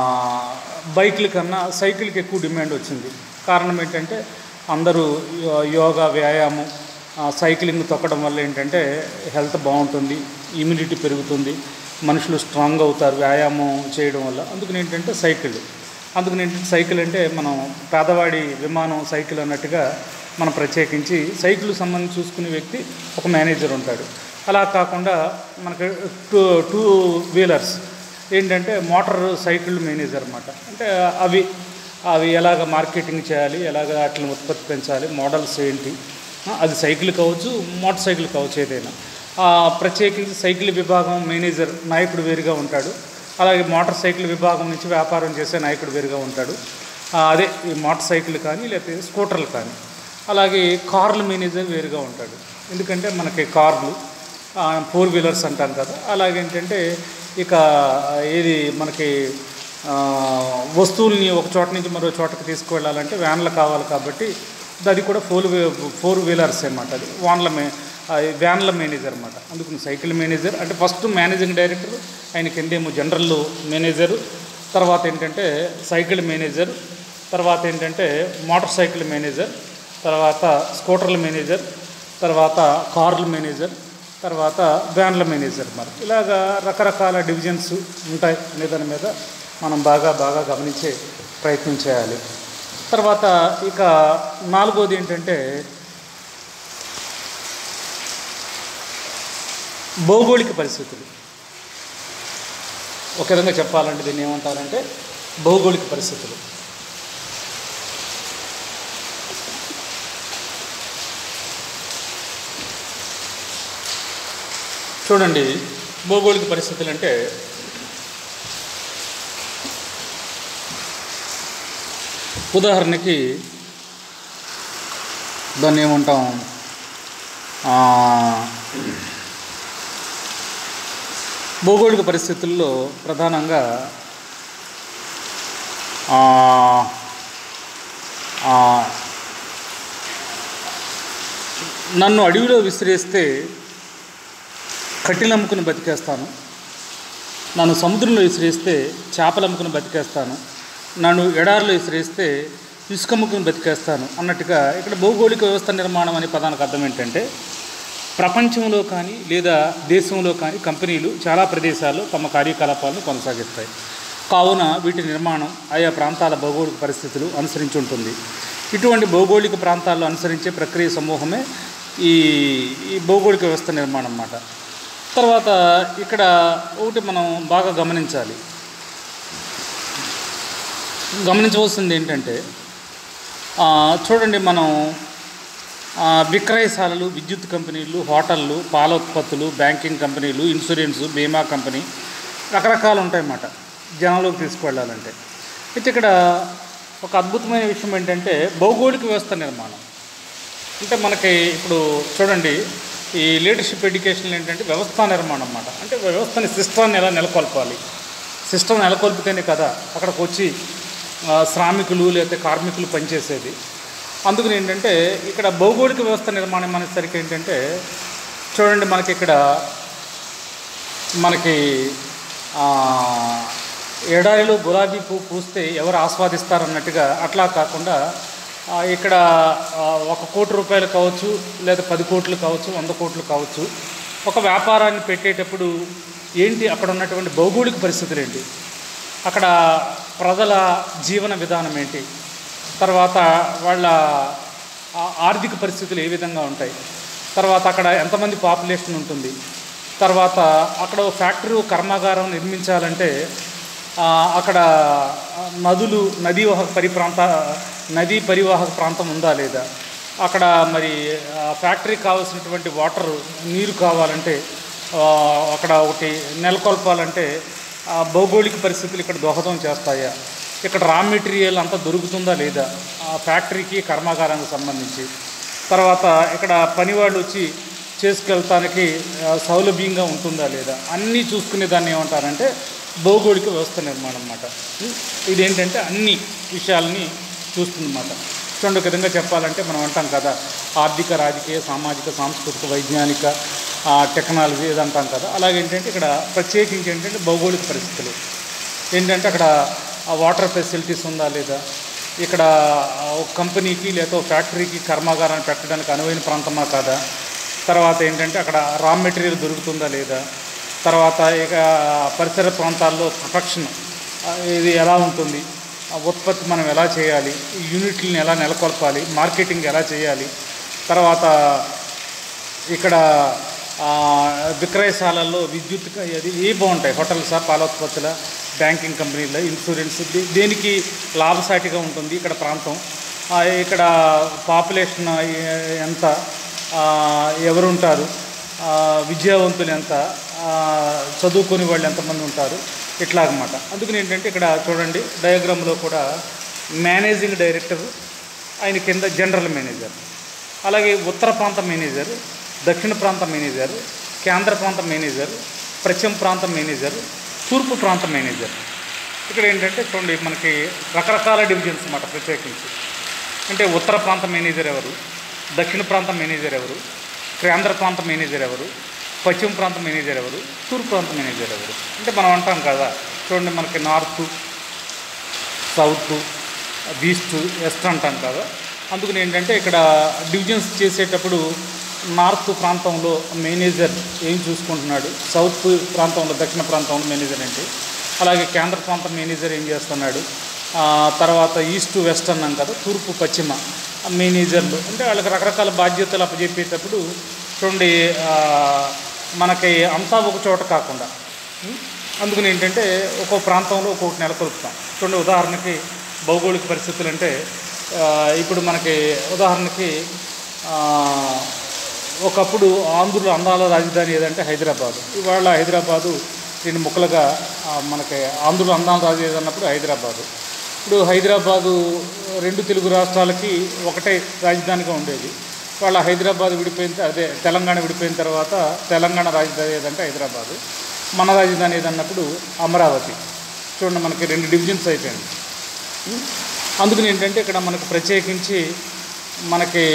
బైక్ల కన్నా సైకిల్కి ఎక్కువ డిమాండ్ వచ్చింది కారణం ఏంటంటే అందరూ యో- యోగా వ్యాయామం ఆ, సైక్లింగ్ తొక్కడం వల్ల ఏంటంటే హెల్త్ బాగుంటుంది ఇమ్యూనిటీ పెరుగుతుంది మనుషులు స్ట్రాంగ్ అవుతారు వ్యాయామం చేయడం వల్ల అందుకని ఏంటంటే సైకిల్ అందుకని ఏంటంటే సైకిల్ అంటే మనం పేదవాడి విమానం సైకిల్ అన్నట్టుగా మనం ప్రత్యేకించి సైకిల్ సంబంధించి చూసుకునే వ్యక్తి ఒక మేనేజర్ ఉంటాడు అలా కాకుండా మనకి టూ టూ వీలర్స్ ఏంటంటే మోటార్ సైకిల్ మేనేజర్ అన్నమాట అంటే అవి అవి ఎలాగ మార్కెటింగ్ చేయాలి ఎలాగ వాటిని ఉత్పత్తి పెంచాలి మోడల్స్ ఏంటి ఆ, అది సైకిల్ కావచ్చు మోటార్ సైకిల్ కావచ్చు ఏదైనా ఆ, ప్రత్యేకించి సైకిల్ విభాగం మేనేజర్ నాయకుడు వేరుగా ఉంటాడు అలాగే మోటార్ సైకిల్ విభాగం నుంచి వ్యాపారం చేసే నాయకుడు వేరుగా ఉంటాడు ఆ, అదే ఈ మోటార్ సైకిల్ కానీ లేకపోతే స్కూటర్లు కానీ అలాగే కార్ల మేనేజర్ వేరుగా ఉంటాడు ఎందుకంటే మనకి కార్లు ఫోర్ వీలర్స్ అంటాం కదా అలాగే ఏంటంటే ఇక ఏది మనకి ఆ, వస్తువుల్ని ఒక చోట నుంచి మరో చోటకి తీసుకువెళ్ళాలంటే వ్యాన్లు కావాలి కాబట్టి అది కూడా ఫోర్ ఫోర్ వీలర్స్ అనమాట అది వాన్ల మే ఆ, వ్యాన్ల మేనేజర్ అనమాట అందుకు సైకిల్ మేనేజర్ అంటే ఫస్ట్ మేనేజింగ్ డైరెక్టర్ ఆయన కిందేమో జనరల్ మేనేజరు తర్వాత ఏంటంటే సైకిల్ మేనేజర్ తర్వాత ఏంటంటే మోటార్ సైకిల్ మేనేజర్ తర్వాత స్కూటర్ల మేనేజర్ తర్వాత కార్ల మేనేజర్ తర్వాత వ్యాన్ల మేనేజర్ మరి ఇలాగా రకరకాల డివిజన్స్ ఉంటాయి అనే దాని మీద మనం బాగా బాగా గమనించే ప్రయత్నం చేయాలి తర్వాత ఇక నాలుగోది ఏంటంటే భౌగోళిక పరిస్థితులు ఒక విధంగా చెప్పాలంటే దీన్ని ఏమంటారంటే భౌగోళిక పరిస్థితులు చూడండి భౌగోళిక పరిస్థితులు అంటే ఉదాహరణకి దాన్ని ఏమంటాం ఆ, భౌగోళిక పరిస్థితుల్లో ప్రధానంగా ఆ, ఆ, నన్ను అడవిలో విసిరేస్తే కట్టెలు అమ్ముకుని బతికేస్తాను నన్ను సముద్రంలో విసిరేస్తే చేపలు అమ్ముకుని బతికేస్తాను నన్ను ఎడారిలో విసిరేస్తే ఇసుక అమ్ముకుని బతికేస్తాను అన్నట్టుగా ఇక్కడ భౌగోళిక వ్యవస్థ నిర్మాణం అనే పదానికి అర్థం ఏంటంటే ప్రపంచంలో కానీ లేదా దేశంలో కానీ కంపెనీలు చాలా ప్రదేశాల్లో తమ కార్యకలాపాలను కొనసాగిస్తాయి కావున వీటి నిర్మాణం ఆయా ప్రాంతాల భౌగోళిక పరిస్థితులు అనుసరించి ఉంటుంది ఇటువంటి భౌగోళిక ప్రాంతాల్లో అనుసరించే ప్రక్రియ సమూహమే ఈ ఈ భౌగోళిక వ్యవస్థ నిర్మాణం అన్నమాట తర్వాత ఇక్కడ ఒకటి మనం బాగా గమనించాలి గమనించవలసింది ఏంటంటే ఆ, చూడండి మనం ఆ, విక్రయశాలలు విద్యుత్ కంపెనీలు హోటళ్ళు పాల ఉత్పత్తులు బ్యాంకింగ్ కంపెనీలు ఇన్సూరెన్స్ బీమా కంపెనీ రకరకాలు ఉంటాయన్నమాట జనంలోకి తీసుకువెళ్ళాలంటే అయితే ఇక్కడ ఒక అద్భుతమైన విషయం ఏంటంటే భౌగోళిక వ్యవస్థ నిర్మాణం అంటే మనకి ఇప్పుడు చూడండి ఈ లీడర్షిప్ ఎడ్యుకేషన్ ఏంటంటే వ్యవస్థ నిర్మాణం అన్నమాట అంటే వ్యవస్థని సిస్టాన్ని ఎలా నెలకొల్పాలి సిస్టమ్ నెలకొల్పితేనే కదా అక్కడికి వచ్చి ఆ, శ్రామికులు లేకపోతే కార్మికులు పనిచేసేది అందుకని ఏంటంటే ఇక్కడ భౌగోళిక వ్యవస్థ నిర్మాణం అనేసరికి ఏంటంటే చూడండి మనకి ఇక్కడ మనకి ఆ, ఎడారిలో గులాబీ పువ్వు పూస్తే ఎవరు ఆస్వాదిస్తారన్నట్టుగా అట్లా కాకుండా ఆ, ఇక్కడ ఆ, ఒక కోటి రూపాయలు కావచ్చు లేదా పది కోట్లు కావచ్చు వంద కోట్లు కావచ్చు ఒక వ్యాపారాన్ని పెట్టేటప్పుడు ఏంటి అక్కడ ఉన్నటువంటి భౌగోళిక పరిస్థితులు ఏంటి అక్కడ ప్రజల జీవన విధానం ఏంటి తర్వాత వాళ్ళ ఆ- ఆర్థిక పరిస్థితులు ఏ విధంగా ఉంటాయి తర్వాత అక్కడ ఎంతమంది పాపులేషన్ ఉంటుంది తర్వాత అక్కడ ఓ ఫ్యాక్టరీ ఓ కర్మాగారం నిర్మించాలంటే ఆ, అక్కడ ఆ, నదులు నదీ వాహక పరిప్రాంత నదీ పరివాహక ప్రాంతం ఉందా లేదా అక్కడ మరి ఆ, ఫ్యాక్టరీకి కావాల్సినటువంటి వాటర్ నీరు కావాలంటే ఆ, అక్కడ ఒకటి నెలకొల్పాలంటే ఆ భౌగోళిక పరిస్థితులు ఇక్కడ దోహదం చేస్తాయా ఇక్కడ రా మెటీరియల్ అంతా దొరుకుతుందా లేదా ఆ ఫ్యాక్టరీకి కర్మాగారానికి సంబంధించి తర్వాత ఇక్కడ పనివాళ్ళు వచ్చి చేసుకెళ్తానికి ఆ, సౌలభ్యంగా ఉంటుందా లేదా అన్నీ చూసుకునే దాన్ని ఏమంటారంటే భౌగోళిక వ్యవస్థ నిర్మాణం అన్నమాట ఇదేంటంటే అన్ని విషయాలని చూస్తుందన్నమాట చూడండి ఒక విధంగా చెప్పాలంటే మనం అంటాం కదా ఆర్థిక రాజకీయ సామాజిక సాంస్కృతిక వైజ్ఞానిక ఆ, టెక్నాలజీ ఇది అంటాం కదా అలాగే ఏంటంటే ఇక్కడ ప్రత్యేకించి ఏంటంటే భౌగోళిక పరిస్థితులు ఏంటంటే అక్కడ ఆ వాటర్ ఫెసిలిటీస్ ఉందా లేదా ఇక్కడ ఆ, ఒక కంపెనీకి లేదా ఒక ఫ్యాక్టరీకి కర్మాగారాన్ని పెట్టడానికి అనువైన ప్రాంతమా కాదా తర్వాత ఏంటంటే అక్కడ రా మెటీరియల్ దొరుకుతుందా లేదా తర్వాత ఇక పరిసర ప్రాంతాల్లో ప్రొటెక్షన్ ఇది ఎలా ఉంటుంది ఆ ఉత్పత్తి మనం ఎలా చేయాలి ఈ యూనిట్లని ఎలా నెలకొల్పాలి మార్కెటింగ్ ఎలా చేయాలి తర్వాత ఇక్కడ ఆ, విక్రయశాలల్లో విద్యుత్ అది ఏ బాగుంటాయి హోటల్సా పాల ఉత్పత్తుల బ్యాంకింగ్ కంపెనీలో ఇన్సూరెన్స్ దే- దేనికి లాభసాటిగా ఉంటుంది ఇక్కడ ప్రాంతం ఆ, ఇక్కడ పాపులేషన్ ఎ- ఎంత ఆ, ఎవరు ఉంటారు ఆ, విద్యావంతులు ఎంత ఆ, చదువుకునే వాళ్ళు ఎంతమంది ఉంటారు ఇట్లా అనమాట అందుకని ఏంటంటే ఇక్కడ చూడండి డయాగ్రామ్లో కూడా మేనేజింగ్ డైరెక్టర్ ఆయన కింద జనరల్ మేనేజర్ అలాగే ఉత్తర ప్రాంత మేనేజర్ దక్షిణ ప్రాంత మేనేజర్ కేంద్ర ప్రాంత మేనేజర్ పశ్చిమ ప్రాంత మేనేజర్ తూర్పు ప్రాంత మేనేజర్ ఇక్కడ ఏంటంటే చూడండి మనకి రకరకాల డివిజన్స్ అన్నమాట ప్రత్యేకించి అంటే ఉత్తర ప్రాంత మేనేజర్ ఎవరు దక్షిణ ప్రాంత మేనేజర్ ఎవరు కేంద్ర ప్రాంత మేనేజర్ ఎవరు పశ్చిమ ప్రాంత మేనేజర్ ఎవరు తూర్పు ప్రాంత మేనేజర్ ఎవరు అంటే మనం అంటాం కదా చూడండి మనకి నార్త్ సౌత్ ఈస్ట్ వెస్ట్ అంటాం కదా అందుకని ఏంటంటే ఇక్కడ డివిజన్స్ చేసేటప్పుడు నార్త్ ప్రాంతంలో మేనేజర్ ఏం చూసుకుంటున్నాడు సౌత్ ప్రాంతంలో దక్షిణ ప్రాంతంలో మేనేజర్ ఏంటి అలాగే కేంద్ర ప్రాంతం మేనేజర్ ఏం చేస్తున్నాడు ఆ, తర్వాత ఈస్ట్ వెస్ట్ అన్నాం కదా తూర్పు పశ్చిమ మేనేజర్లు అంటే వాళ్ళకి రకరకాల బాధ్యతలు అప్పచెప్పేటప్పుడు చూడండి ఆ, మనకి అంతా ఒక చోట కాకుండా ఉం? అందుకని ఏంటంటే ఒక్కో ప్రాంతంలో ఒక్కొక్కటి నెలకొల్పుతాం చూడండి ఉదాహరణకి భౌగోళిక పరిస్థితులు అంటే ఆ, ఇప్పుడు మనకి ఉదాహరణకి ఆ, ఒకప్పుడు ఆంధ్రుల అందాల రాజధాని ఏదంటే హైదరాబాదు ఇవాళ హైదరాబాదు రెండు ముక్కలుగా ఆ, మనకి ఆంధ్రుల అందాల రాజధాని అన్నప్పుడు హైదరాబాదు ఇప్పుడు హైదరాబాదు రెండు తెలుగు రాష్ట్రాలకి ఒకటే రాజధానిగా ఉండేది వాళ్ళ హైదరాబాద్ విడిపోయిన త- అదే తెలంగాణ విడిపోయిన తర్వాత తెలంగాణ రాజధాని ఏదంటే హైదరాబాదు మన రాజధాని ఏదన్నప్పుడు అమరావతి చూడండి మనకి రెండు డివిజన్స్ అయిపోయింది ఉం? అందుకని ఏంటంటే ఇక్కడ మనకు ప్రత్యేకించి మనకి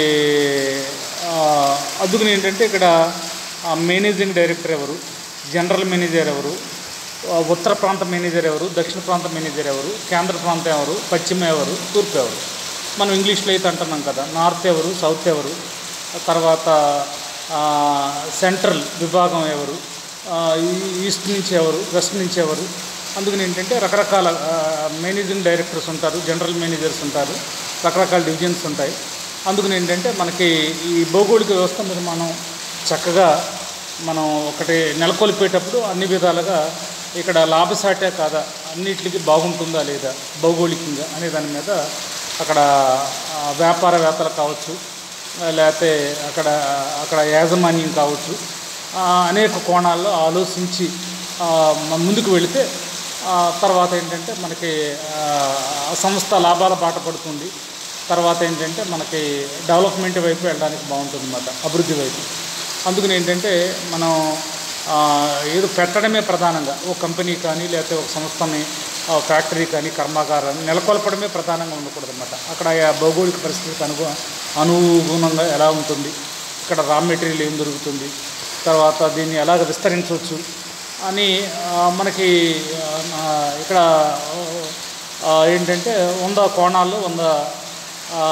ఆ, అందుకని ఏంటంటే ఇక్కడ ఆ, మేనేజింగ్ డైరెక్టర్ ఎవరు జనరల్ మేనేజర్ ఎవరు ఆ, ఉత్తర ప్రాంత మేనేజర్ ఎవరు దక్షిణ ప్రాంత మేనేజర్ ఎవరు కేంద్ర ప్రాంతం ఎవరు పశ్చిమ ఎవరు తూర్పు ఎవరు మనం ఇంగ్లీష్లో అయితే అంటున్నాం కదా నార్త్ ఎవరు సౌత్ ఎవరు తర్వాత ఆ, సెంట్రల్ విభాగం ఎవరు ఆ, ఈ- ఈస్ట్ నుంచి ఎవరు వెస్ట్ నుంచి ఎవరు అందుకని ఏంటంటే రకరకాల ఆ, మేనేజింగ్ డైరెక్టర్స్ ఉంటారు జనరల్ మేనేజర్స్ ఉంటారు రకరకాల డివిజన్స్ ఉంటాయి అందుకని ఏంటంటే మనకి ఈ భౌగోళిక వ్యవస్థ నిర్మాణం చక్కగా మనం ఒకటి నెలకొల్పేటప్పుడు అన్ని విధాలుగా ఇక్కడ లాభసాటే కాదా అన్నిటికి బాగుంటుందా లేదా భౌగోళికంగా అనే దాని మీద అక్కడ ఆ, వ్యాపారవేత్తలు కావచ్చు లేకపోతే అక్కడ అక్కడ యాజమాన్యం కావచ్చు ఆ, అనేక కోణాల్లో ఆలోచించి ఆ, మ- ముందుకు వెళితే ఆ, తర్వాత ఏంటంటే మనకి ఆ, ఆ సంస్థ లాభాల బాట పడుతుంది తర్వాత ఏంటంటే మనకి డెవలప్మెంట్ వైపు వెళ్ళడానికి బాగుంటుంది అన్నమాట అభివృద్ధి వైపు అందుకని ఏంటంటే మనం ఆ, ఏదో పెట్టడమే ప్రధానంగా ఒక కంపెనీ కానీ లేకపోతే ఒక సంస్థని ఆ, ఫ్యాక్టరీ కానీ కర్మాగారాన్ని నెలకొల్పడమే ప్రధానంగా ఉండకూడదు అనమాట అక్కడ ఆ భౌగోళిక పరిస్థితికి అనుగు అనుగుణంగా ఎలా ఉంటుంది ఇక్కడ రా మెటీరియల్ ఏం దొరుకుతుంది తర్వాత దీన్ని ఎలాగ విస్తరించవచ్చు అని ఆ, మనకి ఆ, ఇక్కడ ఆ, ఏంటంటే వంద కోణాల్లో వంద ఆ,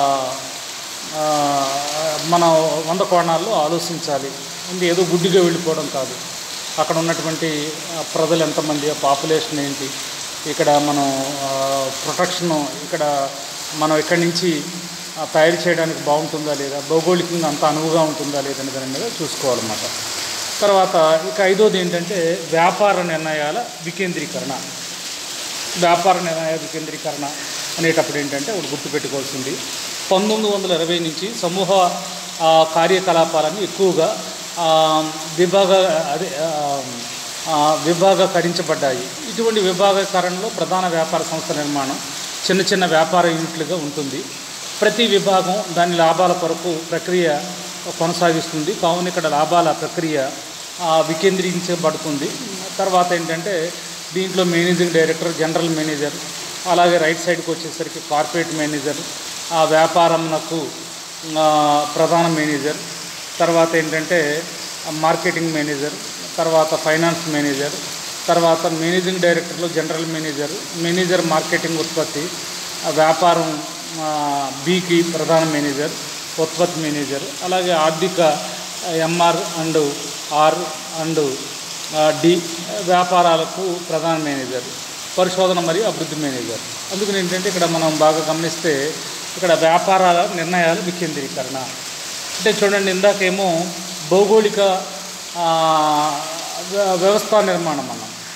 ఆ, మనం వంద కోణాల్లో ఆలోచించాలి ఇది ఏదో గుడ్డిగా వెళ్ళిపోవడం కాదు అక్కడ ఉన్నటువంటి ఆ, ప్రజలు ఎంతమంది ఆ పాపులేషన్ ఏంటి ఇక్కడ మనం ప్రొటెక్షన్ ఇక్కడ మనం ఇక్కడి నుంచి ఆ, తయారు చేయడానికి బాగుంటుందా లేదా భౌగోళికంగా అంత అనువుగా ఉంటుందా లేదనే దాని మీద చూసుకోవాలన్నమాట తర్వాత ఇక ఐదోది ఏంటంటే వ్యాపార నిర్ణయాల వికేంద్రీకరణ వ్యాపార నిర్ణయ వికేంద్రీకరణ అనేటప్పుడు ఏంటంటే ఒకటి గుర్తుపెట్టుకోవాల్సింది పంతొమ్మిది వందల ఇరవై నుంచి సమూహ ఆ, కార్యకలాపాలను ఎక్కువగా ఆ, విభాగ అదే ఆ, ఆ, విభాగకరించబడ్డాయి ఇటువంటి విభాగీకరణలో ప్రధాన వ్యాపార సంస్థ నిర్మాణం చిన్న చిన్న వ్యాపార యూనిట్లుగా ఉంటుంది ప్రతి విభాగం దాని లాభాల కొరకు ప్రక్రియ కొనసాగిస్తుంది కావున ఇక్కడ లాభాల ప్రక్రియ ఆ, వికేంద్రీకరించబడుతుంది తర్వాత ఏంటంటే దీంట్లో మేనేజింగ్ డైరెక్టర్ జనరల్ మేనేజర్ అలాగే రైట్ సైడ్కి వచ్చేసరికి కార్పొరేట్ మేనేజర్ ఆ వ్యాపారంకు ఆ, ప్రధాన మేనేజర్ తర్వాత ఏంటంటే మార్కెటింగ్ మేనేజర్ తర్వాత ఫైనాన్స్ మేనేజర్ తర్వాత మేనేజింగ్ డైరెక్టర్లో జనరల్ మేనేజర్ మేనేజర్ మార్కెటింగ్ ఉత్పత్తి ఆ వ్యాపారం ఆ, బికి ప్రధాన మేనేజర్ ఉత్పత్తి మేనేజర్ అలాగే ఆర్థిక MR and R and D వ్యాపారాలకు ప్రధాన మేనేజర్ పరిశోధన మరియు అభివృద్ధి మేనేజర్ అందుకని ఏంటంటే ఇక్కడ మనం బాగా గమనిస్తే ఇక్కడ వ్యాపారాల నిర్ణయాల వికేంద్రీకరణ అంటే చూడండి ఇందాకేమో భౌగోళిక ఆ, వ్య- వ్యవస్థా నిర్మాణం అన్నాం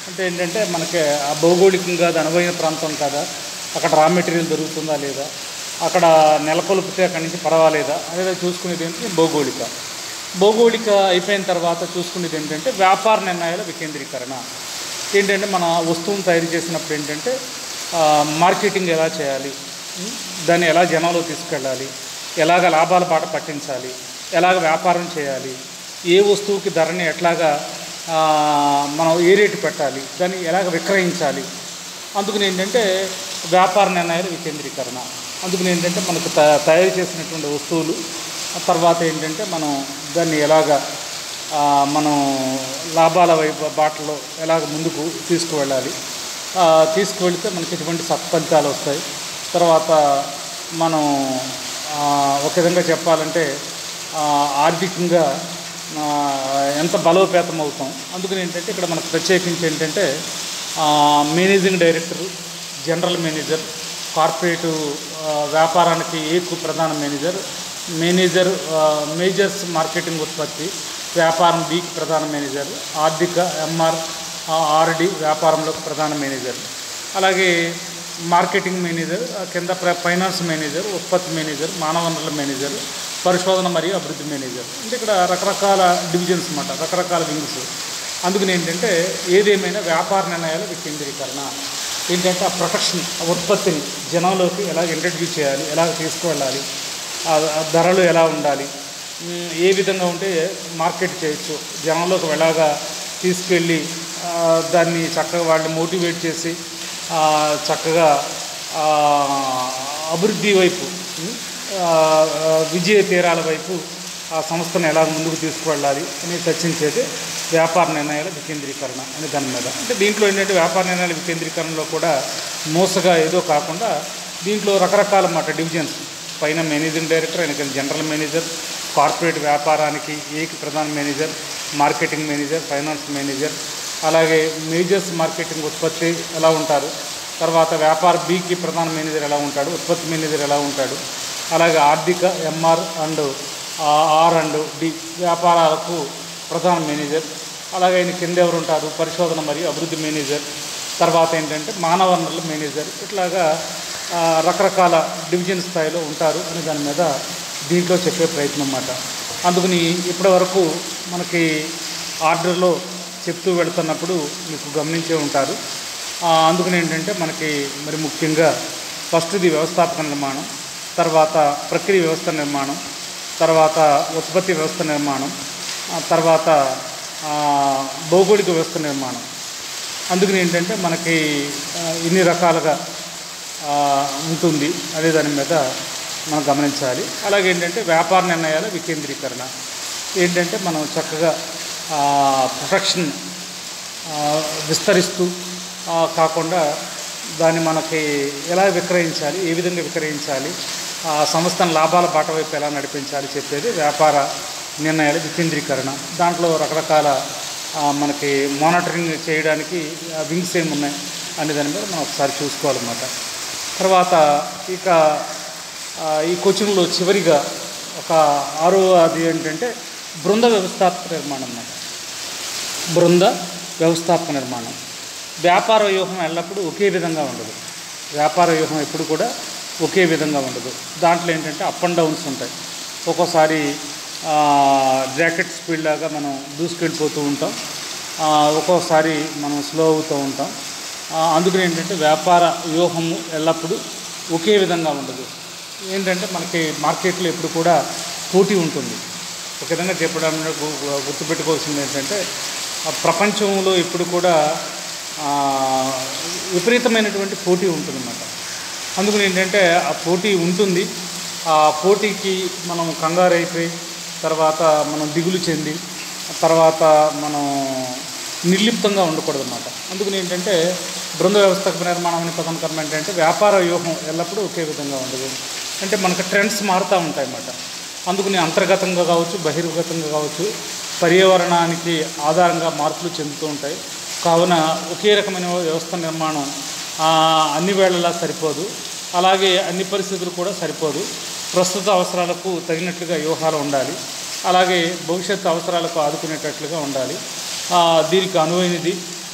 అంటే ఏంటంటే మనకి ఆ భౌగోళికంగా అది అనువైన ప్రాంతం కదా అక్కడ రా మెటీరియల్ దొరుకుతుందా లేదా అక్కడ నెలకొల్పితే అక్కడి నుంచి పర్వాలేదా అనేది చూసుకునేది ఏంటంటే భౌగోళిక భౌగోళిక అయిపోయిన తర్వాత చూసుకునేది ఏంటంటే వ్యాపార నిర్ణయాల వికేంద్రీకరణ ఏంటంటే మన వస్తువును తయారు చేసినప్పుడు ఏంటంటే ఆ, మార్కెటింగ్ ఎలా చేయాలి ఉం? దాన్ని ఎలా జనంలో తీసుకెళ్ళాలి ఎలాగ లాభాల బాట పట్టించాలి ఎలాగ వ్యాపారం చేయాలి ఏ వస్తువుకి ధరని ఎట్లాగా ఆ, మనం ఏ రేటు పెట్టాలి దాన్ని ఎలాగ విక్రయించాలి అందుకని ఏంటంటే వ్యాపార నిర్ణయాల వికేంద్రీకరణ అందుకని ఏంటంటే మనకు త- తయారు చేసినటువంటి వస్తువులు ఆ తర్వాత ఏంటంటే మనం దాన్ని ఎలాగ ఆ, మనం లాభాల వైపు బాటలో ఎలాగ ముందుకు తీసుకువెళ్ళాలి ఆ, తీసుకువెళితే మనకి ఎటువంటి సత్ఫలితాలు వస్తాయి తర్వాత మనం ఆ, ఒక విధంగా చెప్పాలంటే ఆ, ఆర్థికంగా ఆ, ఎంత బలోపేతం అవుతాం అందుకని ఏంటంటే ఇక్కడ మనకు ప్రత్యేకించి ఏంటంటే ఆ, managing director general manager corporate ఆ, వ్యాపారానికి ఏకు ప్రధాన మేనేజర్ మేనేజర్ ఆ, మేజర్స్ మార్కెటింగ్ ఉత్పత్తి వ్యాపారం బికి ప్రధాన మేనేజర్ ఆర్థిక ఎంఆర్ ఆర్డి వ్యాపారంలోకి ప్రధాన మేనేజర్ అలాగే మార్కెటింగ్ మేనేజర్ ఆ, కింద ప్ర- ఫైనాన్స్ మేనేజర్ ఉత్పత్తి మేనేజర్ మానవ వనరుల మేనేజర్ పరిశోధన మరియు అభివృద్ధి మేనేజర్ అంటే ఇక్కడ రకరకాల డివిజన్స్ అన్నమాట రకరకాల వింగ్స్ అందుకని ఏంటంటే ఏదేమైనా వ్యాపార నిర్ణయాల వికేంద్రీకరణ ఏంటంటే ఆ ప్రొటెక్షన్ ఆ ఉత్పత్తిని జనంలోకి ఎలా ఇంట్రడ్యూస్ చేయాలి ఎలా తీసుకువెళ్ళాలి ఆ ఆ ధరలు ఎలా ఉండాలి ఉమ్, ఏ విధంగా ఉంటే మార్కెట్ చేయొచ్చు జనంలోకి ఎలాగా తీసుకెళ్ళి ఆ, దాన్ని చక్కగా వాళ్ళని మోటివేట్ చేసి ఆ, చక్కగా ఆ, అభివృద్ధి వైపు ఉమ్, ఆ, ఆ, విజయ తీరాల వైపు ఆ సంస్థను ఎలా ముందుకు తీసుకువెళ్ళాలి అని చర్చించేది వ్యాపార నిర్ణయాల వికేంద్రీకరణ అనే దాని మీద అంటే దీంట్లో ఏంటంటే వ్యాపార నిర్ణయాల వికేంద్రీకరణలో కూడా మోసగా ఏదో కాకుండా దీంట్లో రకరకాల మాట డివిజన్స్ పైన మేనేజింగ్ డైరెక్టర్ ఆయన జనరల్ మేనేజర్ కార్పొరేట్ వ్యాపారానికి ఏకి ప్రధాన manager marketing manager finance manager అలాగే మేజర్స్ మార్కెటింగ్ ఉత్పత్తి ఎలా ఉంటారు తర్వాత వ్యాపార బికి ప్రధాన మేనేజర్ ఎలా ఉంటాడు ఉత్పత్తి మేనేజర్ ఎలా ఉంటాడు అలాగే ఆర్థిక MR and R and D వ్యాపారాలకు ప్రధాన మేనేజర్ అలాగే ఆయన కింద ఎవరు ఉంటారు పరిశోధన మరియు అభివృద్ధి మేనేజర్ తర్వాత ఏంటంటే మానవ వనరుల మేనేజర్ ఇట్లాగా ఆ, రకరకాల డివిజన్ స్థాయిలో ఉంటారు అనే దాని మీద దీంట్లో చెప్పే ప్రయత్నం అన్నమాట అందుకని ఇప్పటి వరకు మనకి ఆర్డర్లో చెప్తూ వెళుతున్నప్పుడు మీకు గమనించే ఉంటారు ఆ, అందుకని ఏంటంటే మనకి మరి ముఖ్యంగా ఫస్ట్ది వ్యవస్థాపక నిర్మాణం తర్వాత ప్రక్రియ వ్యవస్థ నిర్మాణం తర్వాత ఉత్పత్తి వ్యవస్థ నిర్మాణం ఆ తర్వాత ఆ, భౌగోళిక వ్యవస్థ నిర్మాణం అందుకని ఏంటంటే మనకి ఆ, ఇన్ని రకాలుగా ఆ, ఉంటుంది అనే దాని మీద మనం గమనించాలి అలాగే ఏంటంటే వ్యాపార నిర్ణయాల వికేంద్రీకరణ ఏంటంటే మనం చక్కగా ప్రొటెక్షన్ విస్తరిస్తూ ఆ, కాకుండా దాన్ని మనకి ఎలా విక్రయించాలి ఏ విధంగా విక్రయించాలి ఆ సంస్థను లాభాల బాట వైపు ఎలా నడిపించాలి చెప్పేది వ్యాపార నిర్ణయాల వికేంద్రీకరణ దాంట్లో రకరకాల ఆ, మనకి మానిటరింగ్ చేయడానికి వింగ్స్ ఏమున్నాయి అనే దాని మీద మనం ఒకసారి చూసుకోవాలన్నమాట తర్వాత ఇక ఆ, ఈ కోచింగ్లో చివరిగా ఒక ఆరో అది ఏంటంటే బృంద వ్యవస్థాపక నిర్మాణం అన్నమాట బృంద వ్యవస్థాపక నిర్మాణం వ్యాపార వ్యూహం ఎల్లప్పుడూ ఒకే విధంగా ఉండదు వ్యాపార వ్యూహం ఎప్పుడు కూడా ఒకే విధంగా ఉండదు దాంట్లో ఏంటంటే అప్ అండ్ డౌన్స్ ఉంటాయి ఒక్కోసారి జాకెట్ స్పీడ్ లాగా మనం దూసుకెళ్ళిపోతూ ఉంటాం ఆ, ఒక్కోసారి మనం స్లో అవుతూ ఉంటాం ఆ, అందుకని ఏంటంటే వ్యాపార వ్యూహము ఎల్లప్పుడూ ఒకే విధంగా ఉండదు ఏంటంటే మనకి మార్కెట్లో ఎప్పుడు కూడా పోటీ ఉంటుంది ఒక విధంగా చెప్పడానికి గు- గు- గుర్తుపెట్టుకోవాల్సింది ఏంటంటే ఆ ప్రపంచంలో ఇప్పుడు కూడా ఆ, విపరీతమైనటువంటి పోటీ ఉంటుందన్నమాట అందుకని ఏంటంటే ఆ పోటీ ఉంటుంది ఆ పోటీకి మనం కంగారు అయిపోయి తర్వాత మనం దిగులు చెంది తర్వాత మనం నిర్లిప్తంగా ఉండకూడదు అనమాట అందుకని ఏంటంటే బృంద వ్యవస్థాపక నిర్మాణం అనే పదం కర్మ ఏంటంటే వ్యాపార వ్యూహం ఎల్లప్పుడూ ఒకే విధంగా ఉండదు అంటే మనకు ట్రెండ్స్ మారుతూ ఉంటాయి అన్నమాట అందుకని అంతర్గతంగా కావచ్చు బహిర్గతంగా కావచ్చు పర్యావరణానికి ఆధారంగా మార్పులు చెందుతూ ఉంటాయి కావున ఒకే రకమైన వ్యవస్థ నిర్మాణం ఆ, అన్ని వేళలా సరిపోదు అలాగే అన్ని పరిస్థితులు కూడా సరిపోదు ప్రస్తుత అవసరాలకు తగినట్లుగా వ్యూహాలు ఉండాలి అలాగే భవిష్యత్తు అవసరాలకు ఆదుకునేటట్లుగా ఉండాలి ఆ, దీనికి అనువైనది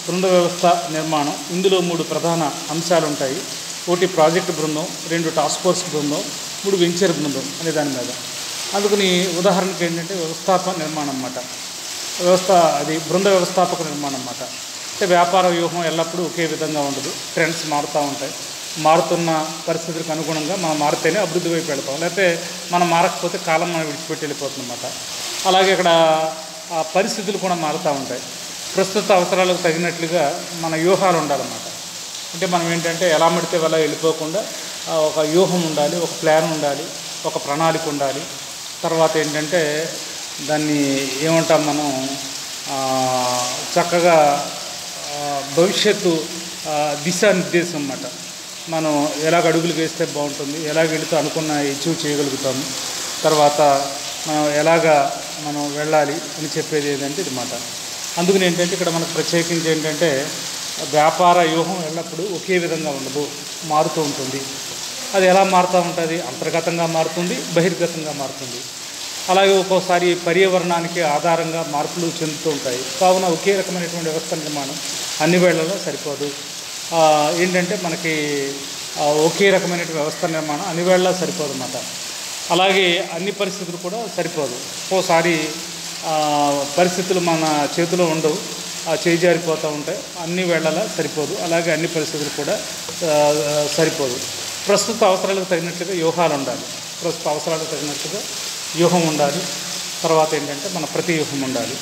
బృంద వ్యవస్థ నిర్మాణం ఇందులో మూడు ప్రధాన అంశాలు ఉంటాయి ఒకటి ప్రాజెక్ట్ బృందం రెండు టాస్క్ ఫోర్స్ బృందం మూడు వెంచర్ బృందం అనే దాని మీద అందుకని ఉదాహరణకి ఏంటంటే వ్యవస్థాపన నిర్మాణం అన్నమాట వ్యవస్థ అది బృంద వ్యవస్థాపక నిర్మాణం అన్నమాట అంటే వ్యాపార వ్యూహం ఎల్లప్పుడూ ఒకే విధంగా ఉండదు ట్రెండ్స్ మారుతూ ఉంటాయి మారుతున్న పరిస్థితులకు అనుగుణంగా మనం మారితేనే అభివృద్ధి వైపు వెళ్తాం లేకపోతే మనం మారకపోతే కాలం మనం విడిచిపెట్టి వెళ్ళిపోతుంది అన్నమాట అలాగే ఇక్కడ ఆ పరిస్థితులు కూడా మారుతూ ఉంటాయి ప్రస్తుత అవసరాలకు తగినట్లుగా మన వ్యూహాలు ఉండాలన్నమాట అంటే మనం ఏంటంటే ఎలా మడితే అలా వెళ్ళిపోకుండా ఆ, ఒక వ్యూహం ఉండాలి ఒక ప్లాన్ ఉండాలి ఒక ప్రణాళిక ఉండాలి తర్వాత ఏంటంటే దాన్ని ఏమంటాం మనం ఆ, చక్కగా ఆ, భవిష్యత్తు ఆ, దిశానిర్దేశం అన్నమాట మనం ఎలాగ అడుగులు వేస్తే బాగుంటుంది ఎలాగ వెళితే అనుకున్న అచీవ్ చేయగలుగుతాము తర్వాత మనం ఎలాగ మనం వెళ్ళాలి అని చెప్పేది ఏంటంటే ఇది మాట అందుకని ఏంటంటే ఇక్కడ మనకు ప్రత్యేకించి ఏంటంటే వ్యాపార వ్యూహం ఎల్లప్పుడూ ఒకే విధంగా ఉండదు మారుతూ ఉంటుంది అది ఎలా మారుతూ ఉంటుంది అంతర్గతంగా మారుతుంది బహిర్గతంగా మారుతుంది అలాగే ఒక్కోసారి పర్యావరణానికి ఆధారంగా మార్పులు చెందుతూ ఉంటాయి కావున ఒకే రకమైనటువంటి వ్యవస్థ నిర్మాణం అన్ని వేళల్లో సరిపోదు ఆ, ఏంటంటే మనకి ఆ, ఒకే రకమైనటువంటి వ్యవస్థ నిర్మాణం అన్ని వేళలా సరిపోదు అన్నమాట అలాగే అన్ని పరిస్థితులు కూడా సరిపోదు ఒక్కోసారి ఆ, పరిస్థితులు మన చేతిలో ఉండవు ఆ చేజారిపోతూ ఉంటాయి అన్ని వేళలా సరిపోదు అలాగే అన్ని పరిస్థితులు కూడా ఆ, సరిపోదు ప్రస్తుత అవసరాలకు తగినట్లుగా వ్యూహాలు ఉండాలి ప్రస్తుత అవసరాలకు తగినట్టుగా వ్యూహం ఉండాలి తర్వాత ఏంటంటే మన ప్రతి వ్యూహం ఉండాలి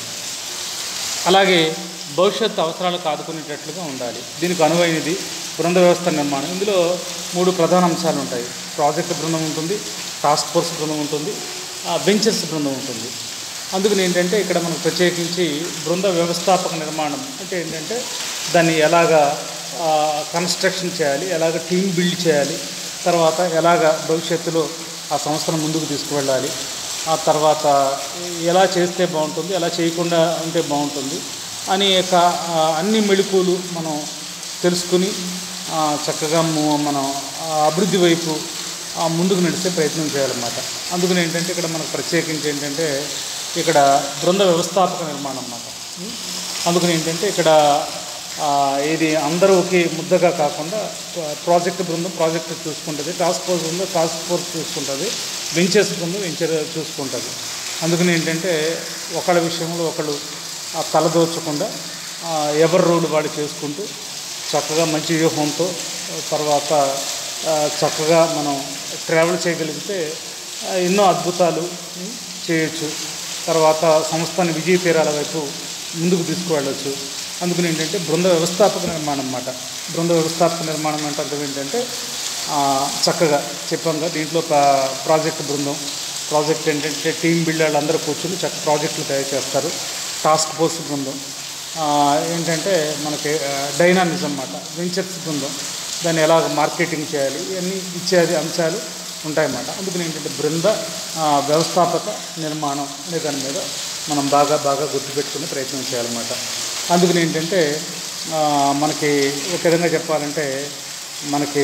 అలాగే భవిష్యత్తు అవసరాలకు ఆదుకునేటట్లుగా ఉండాలి దీనికి అనువైనది బృంద వ్యవస్థ నిర్మాణం ఇందులో మూడు ప్రధాన అంశాలు ఉంటాయి ప్రాజెక్ట్ బృందం ఉంటుంది టాస్క్ ఫోర్స్ బృందం ఉంటుంది బెంచెస్ బృందం ఉంటుంది అందుకని ఏంటంటే ఇక్కడ మనకు ప్రత్యేకించి బృంద వ్యవస్థాపక నిర్మాణం అంటే ఏంటంటే దాన్ని ఎలాగా కన్స్ట్రక్షన్ చేయాలి ఎలాగ టీం బిల్డ్ చేయాలి తర్వాత ఎలాగ భవిష్యత్తులో ఆ సంస్థను ముందుకు తీసుకువెళ్ళాలి ఆ తర్వాత ఎలా చేస్తే బాగుంటుంది ఎలా చేయకుండా ఉంటే బాగుంటుంది అని యొక్క ఆ, అన్ని మెళుకులు మనం తెలుసుకుని ఆ, చక్కగా ము- మనం ఆ అభివృద్ధి వైపు ఆ, ముందుకు నడిచే ప్రయత్నం చేయాలన్నమాట అందుకని ఏంటంటే ఇక్కడ మనకు ప్రత్యేకించి ఏంటంటే ఇక్కడ బృంద వ్యవస్థాపక నిర్మాణం అన్నమాట ఉం? అందుకని ఏంటంటే ఇక్కడ ఆ, ఇది అందరూ ఒకే ముద్దగా కాకుండా ప్ర- ప్రాజెక్ట్ బృందం ప్రాజెక్ట్ చూసుకుంటుంది టాస్క్ ఫోర్స్ బృందం టాస్క్ ఫోర్స్ చూసుకుంటుంది వెంచర్స్ బృందం వెంచర్ చూసుకుంటుంది అందుకని ఏంటంటే ఒకళ్ళ విషయంలో ఒకళ్ళు ఆ, తలదోచకుండా ఆ, ఎవరి రోడ్డు వాడు చేసుకుంటూ చక్కగా మంచి వ్యూహంతో తర్వాత ఆ, చక్కగా మనం ట్రావెల్ చేయగలిగితే ఆ, ఎన్నో అద్భుతాలు ఉం, చేయొచ్చు తర్వాత సంస్థని విజయ తీరాల వైపు ముందుకు తీసుకువెళ్ళొచ్చు అందుకని ఏంటంటే బృంద వ్యవస్థాపక నిర్మాణం అన్నమాట బృంద వ్యవస్థాపక నిర్మాణం అంటే అర్థం ఏంటంటే ఆ, చక్కగా చెప్పంగా దీంట్లో ప్రా- ప్రాజెక్ట్ బృందం ప్రాజెక్ట్ ఏంటంటే టీం బిల్డర్లు అందరూ కూర్చొని చక్క ప్రాజెక్టులు తయారు చేస్తారు టాస్క్ ఫోర్స్ బృందం ఆ, ఏంటంటే మనకి డైనామిజం అన్నమాట వెంచర్స్ బృందం దాన్ని ఎలాగ మార్కెటింగ్ చేయాలి ఇవన్నీ ఇత్యాది అంశాలు ఉంటాయన్నమాట అందుకని ఏంటంటే బృంద ఆ, వ్యవస్థాపక నిర్మాణం అనే దాని మీద మనం బాగా బాగా గుర్తుపెట్టుకునే ప్రయత్నం చేయాలన్నమాట అందుకని ఏంటంటే ఆ, మనకి ఒక విధంగా చెప్పాలంటే మనకి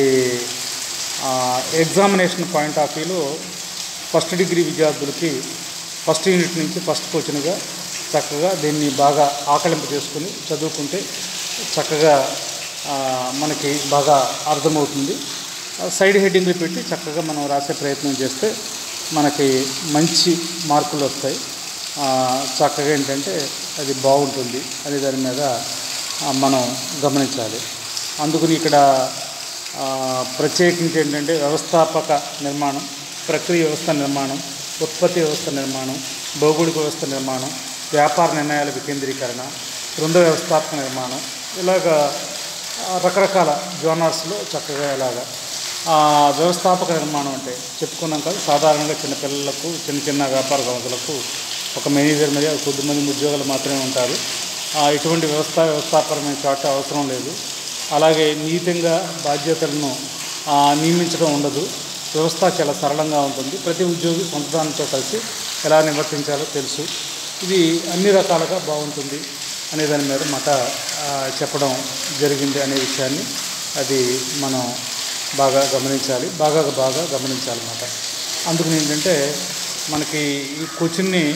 ఎగ్జామినేషన్ పాయింట్ ఆఫ్ వ్యూలో ఫస్ట్ డిగ్రీ విద్యార్థులకి ఫస్ట్ యూనిట్ నుంచి ఫస్ట్ క్వశ్చన్గా చక్కగా దీన్ని బాగా ఆకలింపు చేసుకుని చదువుకుంటే చక్కగా ఆ, మనకి బాగా అర్థమవుతుంది ఆ, సైడ్ హెడ్డింగ్లు పెట్టి చక్కగా మనం రాసే ప్రయత్నం చేస్తే మనకి మంచి మార్కులు వస్తాయి ఆ, చక్కగా ఏంటంటే అది బాగుంటుంది అనే దాని మీద ఆ, మనం గమనించాలి అందుకని ఇక్కడ ఆ, ప్రత్యేకించి ఏంటంటే వ్యవస్థాపక నిర్మాణం ప్రక్రియ వ్యవస్థ నిర్మాణం ఉత్పత్తి వ్యవస్థ నిర్మాణం భౌగోళిక వ్యవస్థ నిర్మాణం వ్యాపార నిర్ణయాల వికేంద్రీకరణ బృంద వ్యవస్థాపక నిర్మాణం ఇలాగా ఆ, రకరకాల జోనర్స్లో చక్కగా ఇలాగా ఆ, వ్యవస్థాపక నిర్మాణం అంటే చెప్పుకున్నాం కదా సాధారణంగా చిన్నపిల్లలకు చిన్న చిన్న వ్యాపార సంస్థలకు ఒక మేనేజర్ మీద కొద్దిమంది ఉద్యోగులు మాత్రమే ఉంటారు ఆ, ఇటువంటి వ్యవస్థ వ్యవస్థాపరమైన చాట అవసరం లేదు అలాగే నీతంగా బాధ్యతలను ఆ, నియమించడం ఉండదు వ్యవస్థ చాలా సరళంగా ఉంటుంది ప్రతి ఉద్యోగి సొంత దానితో కలిసి ఎలా నిర్వర్తించాలో తెలుసు ఇది అన్ని రకాలుగా బాగుంటుంది అనే దాని మీద మాట ఆ, చెప్పడం జరిగింది అనే విషయాన్ని అది మనం బాగా గమనించాలి బాగా బాగా గమనించాలన్నమాట అందుకని ఏంటంటే మనకి ఈ క్వశ్చన్ని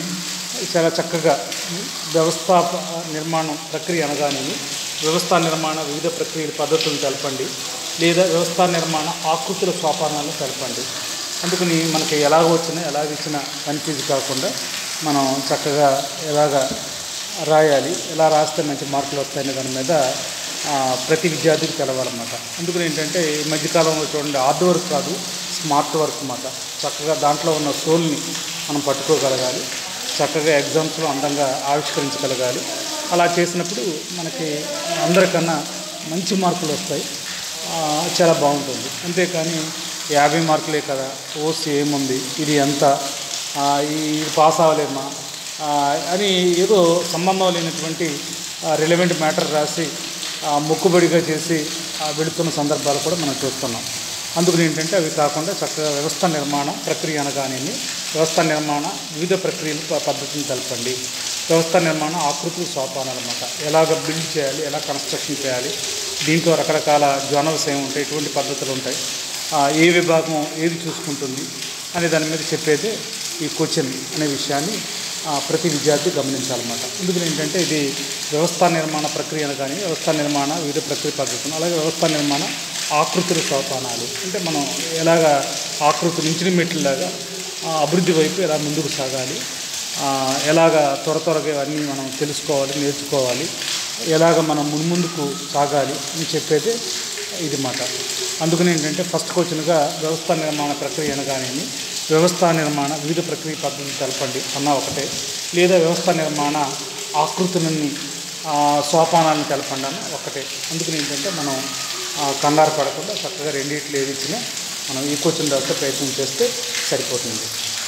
చాలా చక్కగా వ్యవస్థా నిర్మాణం ప్రక్రియ అనగానేమి వ్యవస్థా నిర్మాణ వివిధ ప్రక్రియల పద్ధతులను తెలపండి లేదా వ్యవస్థా నిర్మాణ ఆకృతుల సోపానాలను తెలపండి అందుకని మనకి ఎలాగ వచ్చినా ఎలాగ ఇచ్చినా కన్ఫ్యూజ్ కాకుండా మనం చక్కగా ఎలాగ రాయాలి ఎలా రాస్తే మంచి మార్కులు వస్తాయనే దాని మీద ఆ, ప్రతి విద్యార్థికి తెలవాలన్నమాట అందుకని ఏంటంటే ఈ మధ్యకాలంలో చూడండి హార్డ్ వర్క్ కాదు స్మార్ట్ వర్క్ అన్నమాట చక్కగా దాంట్లో ఉన్న సోల్ని మనం పట్టుకోగలగాలి చక్కగా ఎగ్జామ్స్లో అందంగా ఆవిష్కరించగలగాలి అలా చేసినప్పుడు మనకి అందరికన్నా మంచి మార్కులు వస్తాయి ఆ, చాలా బాగుంటుంది అంతేకాని యాభై మార్కులే కదా ఓసి ఏముంది ఇది ఎంత ఆ, ఈ ఇది పాస్ అవ్వలేమా ఆ, అని ఏదో సంబంధం లేనటువంటి రిలవెంట్ మ్యాటర్ రాసి ఆ, మొక్కుబడిగా చేసి ఆ, వెళుతున్న సందర్భాలు కూడా మనం చూస్తున్నాం అందుకని ఏంటంటే అవి కాకుండా చక్కగా వ్యవస్థ నిర్మాణ ప్రక్రియ అనగానేమి వ్యవస్థ నిర్మాణ వివిధ ప్రక్రియలు ప- పద్ధతిని తెలపండి వ్యవస్థ నిర్మాణ ఆకృతులు సోపానాలు అన్నమాట ఎలాగ బిల్డ్ చేయాలి ఎలా కన్స్ట్రక్షన్ చేయాలి దీంట్లో రకరకాల జోనల్స్ ఏమి ఉంటాయి ఎటువంటి పద్ధతులు ఉంటాయి ఆ, ఏ విభాగం ఏది చూసుకుంటుంది అనే దాని మీద చెప్పేదే ఈ క్వశ్చన్ అనే విషయాన్ని ఆ, ప్రతి విద్యార్థి గమనించాలన్నమాట ఎందుకని ఏంటంటే ఇది వ్యవస్థా నిర్మాణ ప్రక్రియను కానీ వ్యవస్థా నిర్మాణ వివిధ ప్రక్రియ పద్ధతులు అలాగే వ్యవస్థా నిర్మాణ ఆకృతుల సోపానాలు అంటే మనం ఎలాగ ఆకృతులు ఇంచుమిట్లలాగా అభివృద్ధి వైపు ఎలా ముందుకు సాగాలి ఆ, ఎలాగ త్వర త్వరగా ఇవన్నీ మనం తెలుసుకోవాలి నేర్చుకోవాలి ఎలాగ మనం మున్ముందుకు సాగాలి అని చెప్పేదే ఇది మాట అందుకని ఏంటంటే ఫస్ట్ క్వశ్చన్గా వ్యవస్థ నిర్మాణ ప్రక్రియ అనగానేమి వ్యవస్థ నిర్మాణ వివిధ ప్రక్రియ పద్ధతులు తెలపండి అన్న ఒకటే లేదా వ్యవస్థ నిర్మాణ ఆకృతులని ఆ, సోపానాలను తెలపండి అన్న ఒకటే అందుకని ఏంటంటే మనం ఆ, కంగారు పడకుండా చక్కగా రెండింటిలో ఏది ఇచ్చినా మనం ఈ క్వశ్చన్ రాస్తే ప్రయత్నం చేస్తే సరిపోతుంది